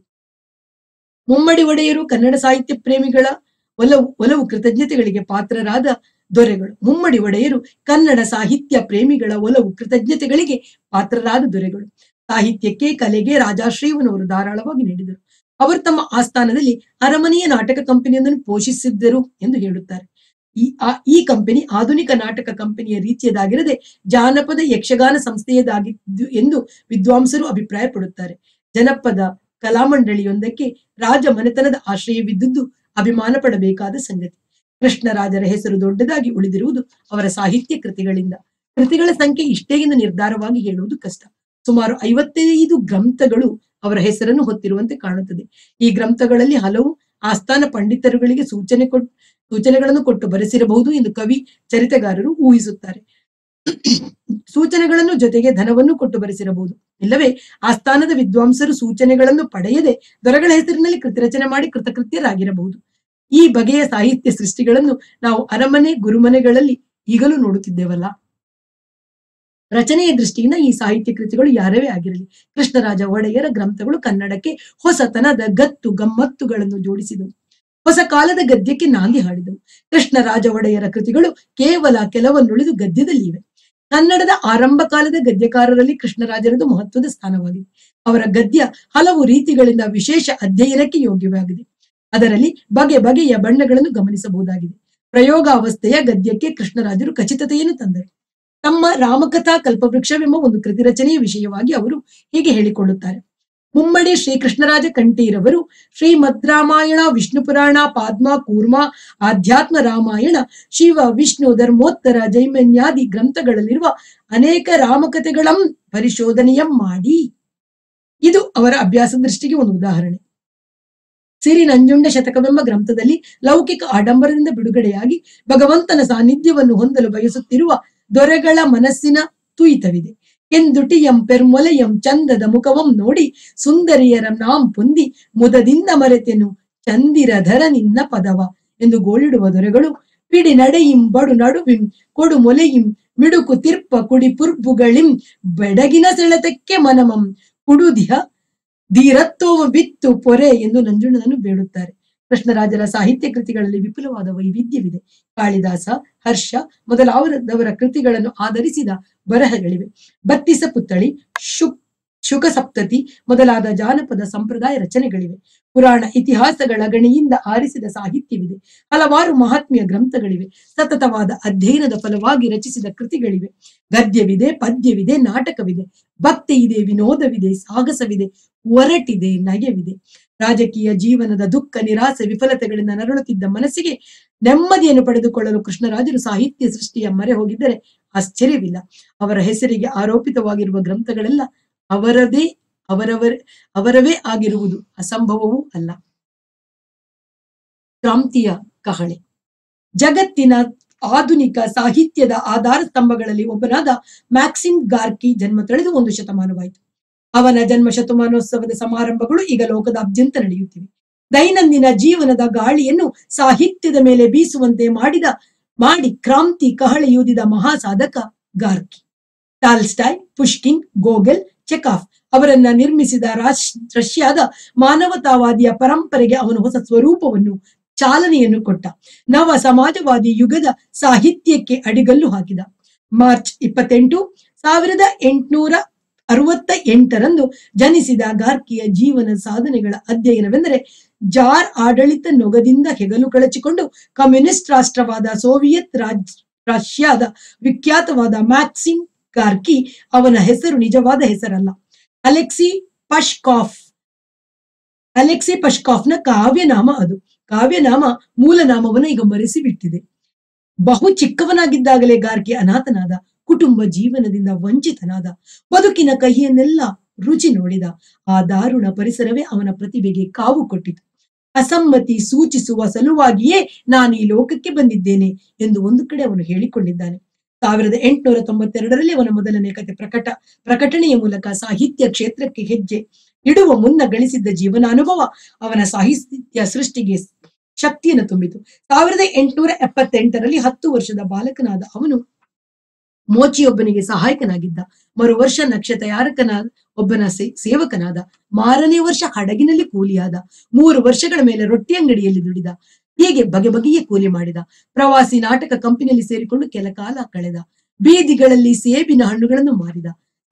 ಮುಮ್ಮಡಿ ಒಡೆಯರು ಕನ್ನಡ ಸಾಹಿತ್ಯ ಪ್ರೇಮಿಗಳ ಒಲವು ಒಲವು ಕೃತಜ್ಞತೆಗಳಿಗೆ ಪಾತ್ರರಾದ ದೊರೆಗಳು ಮುಮ್ಮಡಿ ಒಡೆಯರು ಕನ್ನಡ ಸಾಹಿತ್ಯ ಪ್ರೇಮಿಗಳ ಒಲವು ಕೃತಜ್ಞತೆಗಳಿಗೆ ಪಾತ್ರರಾದ ದೊರೆಗಳು ಸಾಹಿತ್ಯಕ್ಕೆ ಕಲೆಗೆ ರಾಜಾಶ್ರೀವನವರು ಧಾರಾಳವಾಗಿ ನೀಡಿದರು ಅವರು ತಮ್ಮ ಆಸ್ಥಾನದಲ್ಲಿ ಅರಮನೆಯ ನಾಟಕ ಕಂಪನಿಯೊಂದನ್ನು ಪೋಷಿಸಿದ್ದರು ಎಂದು ಹೇಳುತ್ತಾರೆ ಈ ಆ- ಈ ಕಂಪನಿ ಆಧುನಿಕ ನಾಟಕ ಕಂಪನಿಯ ರೀತಿಯದಾಗಿರದೆ ಜಾನಪದ ಯಕ್ಷಗಾನ ಸಂಸ್ಥೆಯದಾಗಿದ್ದು ಎಂದು ವಿದ್ವಾಂಸರು ಅಭಿಪ್ರಾಯಪಡುತ್ತಾರೆ ಜನಪದ ಕಲಾಮಂಡಳಿಯೊಂದಕ್ಕೆ ರಾಜ ಮನೆತನದ ಆಶ್ರಯವಿದ್ದುದು ಅಭಿಮಾನ ಪಡಬೇಕಾದ ಸಂಗತಿ ಕೃಷ್ಣರಾಜರ ಹೆಸರು ದೊಡ್ಡದಾಗಿ ಉಳಿದಿರುವುದು ಅವರ ಸಾಹಿತ್ಯ ಕೃತಿಗಳಿಂದ ಕೃತಿಗಳ ಸಂಖ್ಯೆ ಇಷ್ಟೇ ಎಂದು ನಿರ್ಧಾರವಾಗಿ ಹೇಳುವುದು ಕಷ್ಟ ಸುಮಾರು ಐವತ್ತೈದು ಗ್ರಂಥಗಳು ಅವರ ಹೆಸರನ್ನು ಹೊತ್ತಿರುವಂತೆ ಕಾಣುತ್ತದೆ ಈ ಗ್ರಂಥಗಳಲ್ಲಿ ಹಲವು ಆಸ್ಥಾನ ಪಂಡಿತರುಗಳಿಗೆ ಸೂಚನೆ ಕೊಟ್ಟು ಸೂಚನೆಗಳನ್ನು ಕೊಟ್ಟು ಬರೆಸಿರಬಹುದು ಎಂದು ಕವಿ ಚರಿತೆಗಾರರು ಊಹಿಸುತ್ತಾರೆ ಸೂಚನೆಗಳನ್ನು ಜೊತೆಗೆ ಧನವನ್ನು ಕೊಟ್ಟು ಬರೆಸಿರಬಹುದು ಇಲ್ಲವೇ ಆಸ್ಥಾನದ ವಿದ್ವಾಂಸರು ಸೂಚನೆಗಳನ್ನು ಪಡೆಯದೆ ದೊರೆಗಳ ಹೆಸರಿನಲ್ಲಿ ಕೃತಿರಚನೆ ಮಾಡಿ ಕೃತಕೃತ್ಯರಾಗಿರಬಹುದು ಈ ಬಗೆಯ ಸಾಹಿತ್ಯ ಸೃಷ್ಟಿಗಳನ್ನು ನಾವು ಅರಮನೆ ಗುರುಮನೆಗಳಲ್ಲಿ ಈಗಲೂ ನೋಡುತ್ತಿದ್ದೇವಲ್ಲ ರಚನೆಯ ದೃಷ್ಟಿಯಿಂದ ಈ ಸಾಹಿತ್ಯ ಕೃತಿಗಳು ಯಾರವೇ ಆಗಿರಲಿ ಕೃಷ್ಣರಾಜ ಒಡೆಯರ ಗ್ರಂಥಗಳು ಕನ್ನಡಕ್ಕೆ ಹೊಸತನದ ಗತ್ತು ಗಮ್ಮತ್ತುಗಳನ್ನು ಜೋಡಿಸಿದವು ಹೊಸ ಕಾಲದ ಗದ್ಯಕ್ಕೆ ನಾಂದಿ ಹಾಡಿದವು ಕೃಷ್ಣರಾಜ ಒಡೆಯರ ಕೃತಿಗಳು ಕೇವಲ ಕೆಲವನ್ನುಳಿದು ಗದ್ಯದಲ್ಲಿ ಇವೆ ಕನ್ನಡದ ಆರಂಭ ಕಾಲದ ಗದ್ಯಕಾರರಲ್ಲಿ ಕೃಷ್ಣರಾಜರದು ಮಹತ್ವದ ಸ್ಥಾನವಾಗಿದೆ ಅವರ ಗದ್ಯ ಹಲವು ರೀತಿಗಳಿಂದ ವಿಶೇಷ ಅಧ್ಯಯನಕ್ಕೆ ಯೋಗ್ಯವಾಗಿದೆ ಅದರಲ್ಲಿ ಬಗೆ ಬಗೆಯ ಬಣ್ಣಗಳನ್ನು ಗಮನಿಸಬಹುದಾಗಿದೆ ಪ್ರಯೋಗಾವಸ್ಥೆಯ ಗದ್ಯಕ್ಕೆ ಕೃಷ್ಣರಾಜರು ಖಚಿತತೆಯನ್ನು ತಂದರು ತಮ್ಮ ರಾಮಕಥಾ ಕಲ್ಪವೃಕ್ಷವೆಂಬ ಒಂದು ಕೃತಿ ರಚನೆಯ ವಿಷಯವಾಗಿ ಅವರು ಹೀಗೆ ಹೇಳಿಕೊಳ್ಳುತ್ತಾರೆ ಮುಮ್ಮಡಿ ಶ್ರೀಕೃಷ್ಣರಾಜ ಕಂಠೀರವರು ಶ್ರೀಮದ್ ರಾಮಾಯಣ ವಿಷ್ಣು ಪುರಾಣ ಪಾದ್ಮ ಕೂರ್ಮ ಆಧ್ಯಾತ್ಮ ರಾಮಾಯಣ ಶಿವ ವಿಷ್ಣು ಧರ್ಮೋತ್ತರ ಜೈಮನ್ಯಾದಿ ಗ್ರಂಥಗಳಲ್ಲಿರುವ ಅನೇಕ ರಾಮಕಥೆಗಳಂ ಪರಿಶೋಧನೆಯಂ ಮಾಡಿ ಇದು ಅವರ ಅಭ್ಯಾಸ ದೃಷ್ಟಿಗೆ ಒಂದು ಉದಾಹರಣೆ ಸಿರಿ ನಂಜುಂಡ ಶತಕವೆಂಬ ಗ್ರಂಥದಲ್ಲಿ ಲೌಕಿಕ ಆಡಂಬರದಿಂದ ಬಿಡುಗಡೆಯಾಗಿ ಭಗವಂತನ ಸಾನ್ನಿಧ್ಯವನ್ನು ಹೊಂದಲು ಬಯಸುತ್ತಿರುವ ದೊರೆಗಳ ಮನಸ್ಸಿನ ತುಯಿತವಿದೆ ಕೆಂದುಟಿಯಂ ಪೆರ್ಮೊಲೆಯಂ ಚಂದದ ಮುಖವಂ ನೋಡಿ ಸುಂದರಿಯರ ನಾಂ ಪೊಂದಿ ಮುದದಿಂದ ಮರೆತೆನು ಚಂದಿರಧರ ನಿನ್ನ ಪದವ ಎಂದು ಗೋಳಿಡುವ ದೊರೆಗಳು ಪಿಡಿ ನಡೆಯಿಂ ಬಡು ನಡುವಿಂ ಕೊಡು ಮೊಲೆಯಿಂ ಮಿಡುಕು ತಿರ್ಪ ಕುಡಿ ಪುರ್ಬುಗಳಿಂ ಬೆಡಗಿನ ಸೆಳೆತಕ್ಕೆ ಮನಮಂ ಕುಡುದಿಹ ಧೀರತ್ವವ ಬಿತ್ತು ಪೊರೆ ಎಂದು ನಂಜುಂಡನನ್ನು ಬೇಡುತ್ತಾರೆ ಕೃಷ್ಣರಾಜರ ಸಾಹಿತ್ಯ ಕೃತಿಗಳಲ್ಲಿ ವಿಪುಲವಾದ ವೈವಿಧ್ಯವಿದೆ ಕಾಳಿದಾಸ ಹರ್ಷ ಮೊದಲಾದವರ ಕೃತಿಗಳನ್ನು ಆಧರಿಸಿದ ಬರಹಗಳಿವೆ ಬತ್ತಿಸ ಪುತ್ಥಳಿ ಶು ಶುಕ ಸಪ್ತತಿ ಮೊದಲಾದ ಜಾನಪದ ಸಂಪ್ರದಾಯ ರಚನೆಗಳಿವೆ ಪುರಾಣ ಇತಿಹಾಸಗಳ ಗಣಿಯಿಂದ ಆರಿಸಿದ ಸಾಹಿತ್ಯವಿದೆ ಹಲವಾರು ಮಹಾತ್ಮೆಯ ಗ್ರಂಥಗಳಿವೆ ಸತತವಾದ ಅಧ್ಯಯನದ ಫಲವಾಗಿ ರಚಿಸಿದ ಕೃತಿಗಳಿವೆ ಗದ್ಯವಿದೆ ಪದ್ಯವಿದೆ ನಾಟಕವಿದೆ ಭಕ್ತಿ ಇದೆ ವಿನೋದವಿದೆ ಸಾಹಸವಿದೆ ಒರಟಿದೆ ನಯವಿದೆ ರಾಜಕೀಯ ಜೀವನದ ದುಃಖ ನಿರಾಸೆ ವಿಫಲತೆಗಳಿಂದ ನರಳುತ್ತಿದ್ದ ಮನಸ್ಸಿಗೆ ನೆಮ್ಮದಿಯನ್ನು ಪಡೆದುಕೊಳ್ಳಲು ಕೃಷ್ಣರಾಜರು ಸಾಹಿತ್ಯ ಸೃಷ್ಟಿಯ ಮರೆ ಹೋಗಿದ್ದರೆ ಆಶ್ಚರ್ಯವಿಲ್ಲ ಅವರ ಹೆಸರಿಗೆ ಆರೋಪಿತವಾಗಿರುವ ಗ್ರಂಥಗಳೆಲ್ಲ ಅವರದೇ ಅವರವರ ಅವರವೇ ಆಗಿರುವುದು ಅಸಂಭವವೂ ಅಲ್ಲ ಕ್ರಾಂತಿಯ ಕಹಳೆ ಜಗತ್ತಿನ ಆಧುನಿಕ ಸಾಹಿತ್ಯದ ಆಧಾರ ಸ್ತಂಭಗಳಲ್ಲಿ ಒಬ್ಬನಾದ ಮ್ಯಾಕ್ಸಿಮ್ ಗಾರ್ಕಿ ಜನ್ಮ ತಳೆದು ಒಂದು ಶತಮಾನವಾಯಿತು ಅವನ ಜನ್ಮ ಶತಮಾನೋತ್ಸವದ ಸಮಾರಂಭಗಳು ಈಗ ಲೋಕದಾದ್ಯಂತ ನಡೆಯುತ್ತಿವೆ ದೈನಂದಿನ ಜೀವನದ ಗಾಳಿಯನ್ನು ಸಾಹಿತ್ಯದ ಮೇಲೆ ಬೀಸುವಂತೆ ಮಾಡಿದ ಮಾಡಿ ಕ್ರಾಂತಿ ಕಹಳೆಯೂದಿದ ಮಹಾಸಾಧಕ ಗಾರ್ಕಿ ಟಾಲ್ಸ್ಟಾಯ್ ಪುಷ್ಕಿನ್ ಗೋಗೆಲ್ ಚೆಕಾಫ್ ಅವರನ್ನ ನಿರ್ಮಿಸಿದ ರಾಶ್ ರಷ್ಯಾದ ಮಾನವತಾವಾದಿಯ ಪರಂಪರೆಗೆ ಅವನು ಹೊಸ ಸ್ವರೂಪವನ್ನು ಚಾಲನೆಯನ್ನು ಕೊಟ್ಟ ನವ ಸಮಾಜವಾದಿ ಯುಗದ ಸಾಹಿತ್ಯಕ್ಕೆ ಅಡಿಗಲ್ಲು ಹಾಕಿದ ಮಾರ್ಚ್ ಇಪ್ಪತ್ತೆಂಟು ಸಾವಿರದ ಎಂಟುನೂರ ಅರವತ್ತ ಎಂಟರಂದು ಜನಿಸಿದ ಗಾರ್ಕಿಯ ಜೀವನ ಸಾಧನೆಗಳ ಅಧ್ಯಯನವೆಂದರೆ ಜಾರ್ ಆಡಳಿತ ನೊಗದಿಂದ ಹೆಗಲು ಕಳಚಿಕೊಂಡು ಕಮ್ಯುನಿಸ್ಟ್ ರಾಷ್ಟ್ರವಾದ ಸೋವಿಯತ್ ರಾಜ್ ರಷ್ಯಾದ ವಿಖ್ಯಾತವಾದ ಮ್ಯಾಕ್ಸಿಮ್ ಗಾರ್ಕಿ ಅವನ ಹೆಸರು ನಿಜವಾದ ಹೆಸರಲ್ಲ ಅಲೆಕ್ಸಿ ಪಶ್ಕಾಫ್ ಅಲೆಕ್ಸಿ ಪಶ್ಕಾಫ್ನ ಕಾವ್ಯನಾಮ ಅದು ಕಾವ್ಯನಾಮ ಮೂಲ ನಾಮವನ್ನು ಈಗ ಮರೆಸಿ ಬಿಟ್ಟಿದೆ ಬಹು ಚಿಕ್ಕವನಾಗಿದ್ದಾಗಲೇ ಗಾರ್ಕಿ ಅನಾಥನಾದ ಕುಟುಂಬ ಜೀವನದಿಂದ ವಂಚಿತನಾದ ಬದುಕಿನ ಕಹಿಯನ್ನೆಲ್ಲ ರುಚಿ ನೋಡಿದ ಆ ದಾರುಣ ಪರಿಸರವೇ ಅವನ ಪ್ರತಿಭೆಗೆ ಕಾವು ಕೊಟ್ಟಿತು ಅಸಮ್ಮತಿ ಸೂಚಿಸುವ ಸಲುವಾಗಿಯೇ ನಾನು ಈ ಲೋಕಕ್ಕೆ ಬಂದಿದ್ದೇನೆ ಎಂದು ಒಂದು ಕಡೆ ಅವನು ಹೇಳಿಕೊಂಡಿದ್ದಾನೆ ಸಾವಿರದ ಎಂಟುನೂರ ತೊಂಬತ್ತೆರಡರಲ್ಲಿ ಅವನ ಮೊದಲನೇ ಕತೆ ಪ್ರಕಟ ಪ್ರಕಟಣೆಯ ಮೂಲಕ ಸಾಹಿತ್ಯ ಕ್ಷೇತ್ರಕ್ಕೆ ಹೆಜ್ಜೆ ಇಡುವ ಮುನ್ನ ಗಳಿಸಿದ್ದ ಜೀವನಾನುಭವ ಅವನ ಸಾಹಿತ್ಯ ಸೃಷ್ಟಿಗೆ ಶಕ್ತಿಯನ್ನು ತುಂಬಿತು ಸಾವಿರದ ಎಂಟುನೂರ ಎಪ್ಪತ್ತೆಂಟರಲ್ಲಿ ಹತ್ತು ವರ್ಷದ ಬಾಲಕನಾದ ಅವನು ಮೋಚಿಯೊಬ್ಬನಿಗೆ ಸಹಾಯಕನಾಗಿದ್ದ ಮರು ವರ್ಷ ನಕ್ಷ ತಯಾರಕನ ಒಬ್ಬನ ಸೇ ಸೇವಕನಾದ ಮಾರನೇ ವರ್ಷ ಹಡಗಿನಲ್ಲಿ ಕೂಲಿಯಾದ ಮೂರು ವರ್ಷಗಳ ಮೇಲೆ ರೊಟ್ಟಿ ಅಂಗಡಿಯಲ್ಲಿ ದುಡಿದ ಹೀಗೆ ಬಗೆ ಬಗೆಯ ಕೂಲಿ ಮಾಡಿದ ಪ್ರವಾಸಿ ನಾಟಕ ಕಂಪನಿಯಲ್ಲಿ ಸೇರಿಕೊಂಡು ಕೆಲ ಕಾಲ ಕಳೆದ ಬೀದಿಗಳಲ್ಲಿ ಸೇಬಿನ ಹಣ್ಣುಗಳನ್ನು ಮಾರಿದ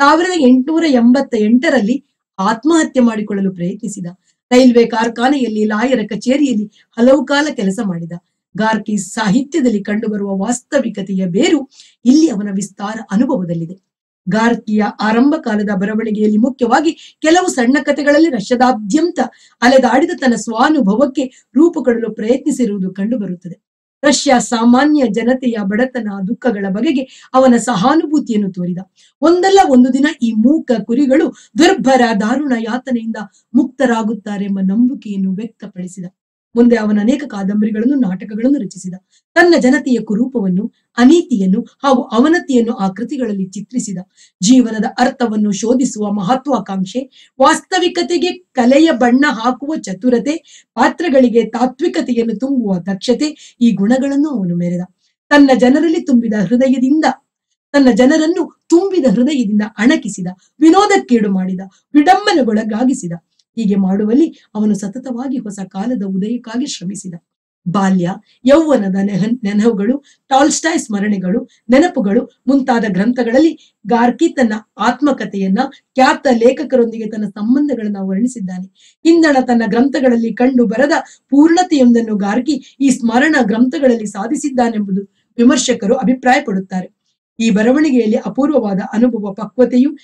ಸಾವಿರದ ಎಂಟುನೂರ ಎಂಬತ್ತ ಎಂಟರಲ್ಲಿ ಆತ್ಮಹತ್ಯೆ ಮಾಡಿಕೊಳ್ಳಲು ಪ್ರಯತ್ನಿಸಿದ ರೈಲ್ವೆ ಕಾರ್ಖಾನೆಯಲ್ಲಿ ಲಾಯರ ಕಚೇರಿಯಲ್ಲಿ ಹಲವು ಕಾಲ ಕೆಲಸ ಮಾಡಿದ ಗಾರ್ಕಿ ಸಾಹಿತ್ಯದಲ್ಲಿ ಕಂಡುಬರುವ ವಾಸ್ತವಿಕತೆಯ ಬೇರು ಇಲ್ಲಿ ಅವನ ವಿಸ್ತಾರ ಅನುಭವದಲ್ಲಿದೆ ಗಾರ್ಕಿಯ ಆರಂಭ ಕಾಲದ ಬರವಣಿಗೆಯಲ್ಲಿ ಮುಖ್ಯವಾಗಿ ಕೆಲವು ಸಣ್ಣ ಕಥೆಗಳಲ್ಲಿ ರಷ್ಯದಾದ್ಯಂತ ಅಲೆದಾಡಿದ ತನ್ನ ಸ್ವಾನುಭವಕ್ಕೆ ರೂಪು ಕೊಡಲು ಪ್ರಯತ್ನಿಸಿರುವುದು ಕಂಡುಬರುತ್ತದೆ ರಷ್ಯಾ ಸಾಮಾನ್ಯ ಜನತೆಯ ಬಡತನ ದುಃಖಗಳ ಬಗೆಗೆ ಅವನ ಸಹಾನುಭೂತಿಯನ್ನು ತೋರಿದ ಒಂದಲ್ಲ ಒಂದು ದಿನ ಈ ಮೂಕ ಕುರಿಗಳು ದುರ್ಭರ ದಾರುಣ ಯಾತನೆಯಿಂದ ಮುಕ್ತರಾಗುತ್ತಾರೆಂಬ ನಂಬಿಕೆಯನ್ನು ವ್ಯಕ್ತಪಡಿಸಿದ ಮುಂದೆ ಅವನ ಅನೇಕ ಕಾದಂಬರಿಗಳನ್ನು ನಾಟಕಗಳನ್ನು ರಚಿಸಿದ ತನ್ನ ಜನತೆಯ ಕುರೂಪವನ್ನು ಅನೀತಿಯನ್ನು ಹಾಗೂ ಅವನತಿಯನ್ನು ಆ ಕೃತಿಗಳಲ್ಲಿ ಚಿತ್ರಿಸಿದ ಜೀವನದ ಅರ್ಥವನ್ನು ಶೋಧಿಸುವ ಮಹತ್ವಾಕಾಂಕ್ಷೆ ವಾಸ್ತವಿಕತೆಗೆ ಕಲೆಯ ಬಣ್ಣ ಹಾಕುವ ಚತುರತೆ ಪಾತ್ರಗಳಿಗೆ ತಾತ್ವಿಕತೆಯನ್ನು ತುಂಬುವ ದಕ್ಷತೆ ಈ ಗುಣಗಳನ್ನು ಅವನು ಮೆರೆದ ತನ್ನ ಜನರಲ್ಲಿ ತುಂಬಿದ ಹೃದಯದಿಂದ ತನ್ನ ಜನರನ್ನು ತುಂಬಿದ ಹೃದಯದಿಂದ ಅಣಕಿಸಿದ ವಿನೋದಕ್ಕೇಡು ಮಾಡಿದ ವಿಡಂಬನೆಗೊಳಗಾಗಿಸಿದ ಹೀಗೆ ಮಾಡುವಲ್ಲಿ ಅವನು ಸತತವಾಗಿ ಹೊಸ ಕಾಲದ ಉದಯಕ್ಕಾಗಿ ಶ್ರಮಿಸಿದ ಬಾಲ್ಯ ಯೌವನದ ನೆಹ ನೆನಹುಗಳು ಟಾಲ್ಸ್ಟಾಯ್ ಸ್ಮರಣೆಗಳು ನೆನಪುಗಳು ಮುಂತಾದ ಗ್ರಂಥಗಳಲ್ಲಿ ಗಾರ್ಕಿ ತನ್ನ ಆತ್ಮಕಥೆಯನ್ನ ಖ್ಯಾತ ಲೇಖಕರೊಂದಿಗೆ ತನ್ನ ಸಂಬಂಧಗಳನ್ನ ವರ್ಣಿಸಿದ್ದಾನೆ ಹಿಂದಣ ತನ್ನ ಗ್ರಂಥಗಳಲ್ಲಿ ಕಂಡು ಬರದ ಪೂರ್ಣತೆಯೊಂದನ್ನು ಗಾರ್ಕಿ ಈ ಸ್ಮರಣ ಗ್ರಂಥಗಳಲ್ಲಿ ಸಾಧಿಸಿದ್ದಾನೆಂಬುದು ವಿಮರ್ಶಕರು ಅಭಿಪ್ರಾಯಪಡುತ್ತಾರೆ ಈ ಬರವಣಿಗೆಯಲ್ಲಿ ಅಪೂರ್ವವಾದ ಅನುಭವ ಪಕ್ವತೆಯು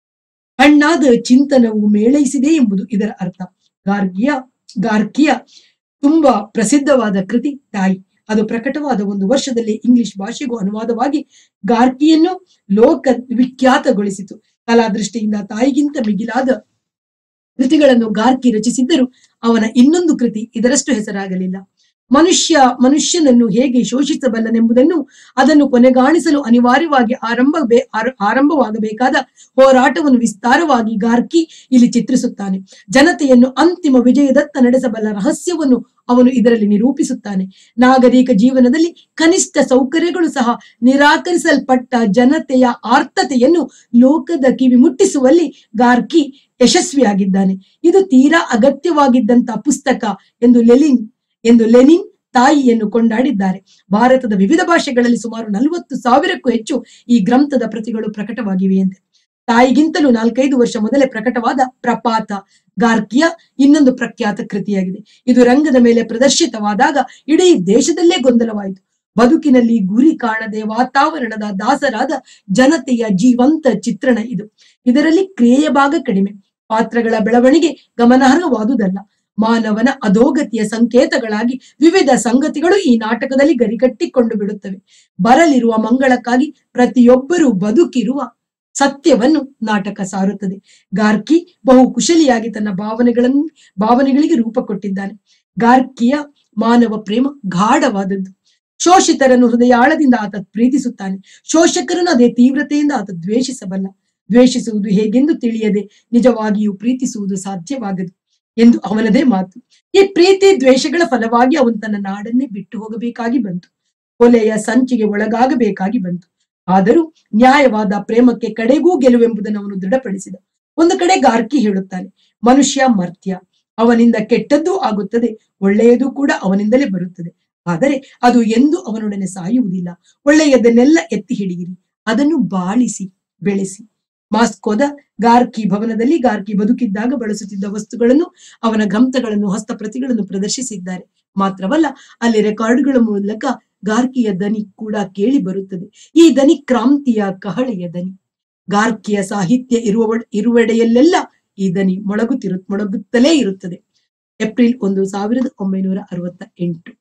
ಹಣ್ಣಾದ ಚಿಂತನವು ಮೇಳೈಸಿದೆ ಎಂಬುದು ಇದರ ಅರ್ಥ ಗಾರ್ಗಿಯ ಗಾರ್ಕಿಯ ತುಂಬಾ ಪ್ರಸಿದ್ಧವಾದ ಕೃತಿ ತಾಯಿ ಅದು ಪ್ರಕಟವಾದ ಒಂದು ವರ್ಷದಲ್ಲಿ ಇಂಗ್ಲಿಷ್ ಭಾಷೆಗೂ ಅನುವಾದವಾಗಿ ಗಾರ್ಕಿಯನ್ನು ಲೋಕ ವಿಖ್ಯಾತಗೊಳಿಸಿತು ಕಲಾದೃಷ್ಟಿಯಿಂದ ತಾಯಿಗಿಂತ ಮಿಗಿಲಾದ ಕೃತಿಗಳನ್ನು ಗಾರ್ಕಿ ರಚಿಸಿದ್ದರೂ ಅವನ ಇನ್ನೊಂದು ಕೃತಿ ಇದರಷ್ಟು ಹೆಸರಾಗಲಿಲ್ಲ ಮನುಷ್ಯ ಮನುಷ್ಯನನ್ನು ಹೇಗೆ ಶೋಷಿಸಬಲ್ಲನೆಂಬುದನ್ನು ಅದನ್ನು ಕೊನೆಗಾಣಿಸಲು ಅನಿವಾರ್ಯವಾಗಿ ಆರಂಭ ಬೇ- ಆರ- ಆರಂಭವಾಗಬೇಕಾದ ಹೋರಾಟವನ್ನು ವಿಸ್ತಾರವಾಗಿ ಗಾರ್ಕಿ ಇಲ್ಲಿ ಚಿತ್ರಿಸುತ್ತಾನೆ ಜನತೆಯನ್ನು ಅಂತಿಮ ವಿಜಯದತ್ತ ನಡೆಸಬಲ್ಲ ರಹಸ್ಯವನ್ನು ಅವನು ಇದರಲ್ಲಿ ನಿರೂಪಿಸುತ್ತಾನೆ ನಾಗರಿಕ ಜೀವನದಲ್ಲಿ ಕನಿಷ್ಠ ಸೌಕರ್ಯಗಳು ಸಹ ನಿರಾಕರಿಸಲ್ಪಟ್ಟ ಜನತೆಯ ಆರ್ತತೆಯನ್ನು ಲೋಕದ ಕಿವಿ ಮುಟ್ಟಿಸುವಲ್ಲಿ ಗಾರ್ಕಿ ಯಶಸ್ವಿಯಾಗಿದ್ದಾನೆ ಇದು ತೀರಾ ಅಗತ್ಯವಾಗಿದ್ದಂತ ಪುಸ್ತಕ ಎಂದು ಲೆಲಿನ್ ಎಂದು ಲೆನಿನ್ ತಾಯಿಯನ್ನು ಕೊಂಡಾಡಿದ್ದಾರೆ ಭಾರತದ ವಿವಿಧ ಭಾಷೆಗಳಲ್ಲಿ ಸುಮಾರು ನಲವತ್ತು ಸಾವಿರಕ್ಕೂ ಹೆಚ್ಚು ಈ ಗ್ರಂಥದ ಪ್ರತಿಗಳು ಪ್ರಕಟವಾಗಿವೆಯಂತೆ ತಾಯಿಗಿಂತಲೂ ನಾಲ್ಕೈದು ವರ್ಷ ಮೊದಲೇ ಪ್ರಕಟವಾದ ಪ್ರಪಾತ ಗಾರ್ಕಿಯ ಇನ್ನೊಂದು ಪ್ರಖ್ಯಾತ ಕೃತಿಯಾಗಿದೆ ಇದು ರಂಗದ ಮೇಲೆ ಪ್ರದರ್ಶಿತವಾದಾಗ ಇಡೀ ದೇಶದಲ್ಲೇ ಗೊಂದಲವಾಯಿತು ಬದುಕಿನಲ್ಲಿ ಗುರಿ ಕಾಣದೆ ವಾತಾವರಣದ ದಾಸರಾದ ಜನತೆಯ ಜೀವಂತ ಚಿತ್ರಣ ಇದು ಇದರಲ್ಲಿ ಕ್ರಿಯೆಯ ಭಾಗ ಕಡಿಮೆ ಪಾತ್ರಗಳ ಬೆಳವಣಿಗೆ ಗಮನಾರ್ಹವಾದುದಲ್ಲ ಮಾನವನ ಅಧೋಗತಿಯ ಸಂಕೇತಗಳಾಗಿ ವಿವಿಧ ಸಂಗತಿಗಳು ಈ ನಾಟಕದಲ್ಲಿ ಗರಿಗಟ್ಟಿಕೊಂಡು ಬಿಡುತ್ತವೆ ಬರಲಿರುವ ಮಂಗಳಕ್ಕಾಗಿ ಪ್ರತಿಯೊಬ್ಬರೂ ಬದುಕಿರುವ ಸತ್ಯವನ್ನು ನಾಟಕ ಸಾರುತ್ತದೆ ಗಾರ್ಕಿ ಬಹು ಕುಶಲಿಯಾಗಿ ತನ್ನ ಭಾವನೆಗಳನ್ನು ಭಾವನೆಗಳಿಗೆ ರೂಪ ಕೊಟ್ಟಿದ್ದಾನೆ ಗಾರ್ಕಿಯ ಮಾನವ ಪ್ರೇಮ ಗಾಢವಾದದ್ದು ಶೋಷಿತರನ್ನು ಹೃದಯಾಳದಿಂದ ಆತ ಪ್ರೀತಿಸುತ್ತಾನೆ ಶೋಷಕರನ್ನು ಅದೇ ತೀವ್ರತೆಯಿಂದ ಆತ ದ್ವೇಷಿಸಬಲ್ಲ ದ್ವೇಷಿಸುವುದು ಹೇಗೆಂದು ತಿಳಿಯದೆ ನಿಜವಾಗಿಯೂ ಪ್ರೀತಿಸುವುದು ಸಾಧ್ಯವಾಗದು ಎಂದು ಅವನದೇ ಮಾತು ಈ ಪ್ರೀತಿ ದ್ವೇಷಗಳ ಫಲವಾಗಿ ಅವನು ತನ್ನ ನಾಡನ್ನೇ ಬಿಟ್ಟು ಹೋಗಬೇಕಾಗಿ ಬಂತು ಕೊಲೆಯ ಸಂಚಿಗೆ ಒಳಗಾಗಬೇಕಾಗಿ ಬಂತು ಆದರೂ ನ್ಯಾಯವಾದ ಪ್ರೇಮಕ್ಕೆ ಕಡೆಗೂ ಗೆಲುವೆಂಬುದನ್ನು ಅವನು ದೃಢಪಡಿಸಿದ ಒಂದು ಕಡೆ ಗಾರ್ಕಿ ಹೇಳುತ್ತಾನೆ ಮನುಷ್ಯ ಮರ್ತ್ಯ ಅವನಿಂದ ಕೆಟ್ಟದ್ದೂ ಆಗುತ್ತದೆ ಒಳ್ಳೆಯದು ಕೂಡ ಅವನಿಂದಲೇ ಬರುತ್ತದೆ ಆದರೆ ಅದು ಎಂದು ಅವನೊಡನೆ ಸಾಯುವುದಿಲ್ಲ ಒಳ್ಳೆಯದನ್ನೆಲ್ಲ ಎತ್ತಿ ಹಿಡಿಯಿರಿ ಅದನ್ನು ಬಾಳಿಸಿ ಬೆಳೆಸಿ ಮಾಸ್ಕೋದ ಗಾರ್ಕಿ ಭವನದಲ್ಲಿ ಗಾರ್ಕಿ ಬದುಕಿದ್ದಾಗ ಬಳಸುತ್ತಿದ್ದ ವಸ್ತುಗಳನ್ನು ಅವನ ಗ್ರಂಥಗಳನ್ನು ಹಸ್ತಪ್ರತಿಗಳನ್ನು ಪ್ರದರ್ಶಿಸಿದ್ದಾರೆ ಮಾತ್ರವಲ್ಲ ಅಲ್ಲಿ ರೆಕಾರ್ಡ್ಗಳ ಮೂಲಕ ಗಾರ್ಕಿಯ ದನಿ ಕೂಡ ಕೇಳಿ ಬರುತ್ತದೆ ಈ ದನಿ ಕ್ರಾಂತಿಯ ಕಹಳೆಯ ದನಿ ಗಾರ್ಕಿಯ ಸಾಹಿತ್ಯ ಇರುವ ಇರುವೆಡೆಯಲ್ಲೆಲ್ಲ ಈ ದನಿ ಮೊಳಗುತ್ತಿರು ಮೊಳಗುತ್ತಲೇ ಇರುತ್ತದೆ ಏಪ್ರಿಲ್ ಒಂದು ಸಾವಿರದ ಒಂಬೈನೂರ ಅರವತ್ತ ಎಂಟು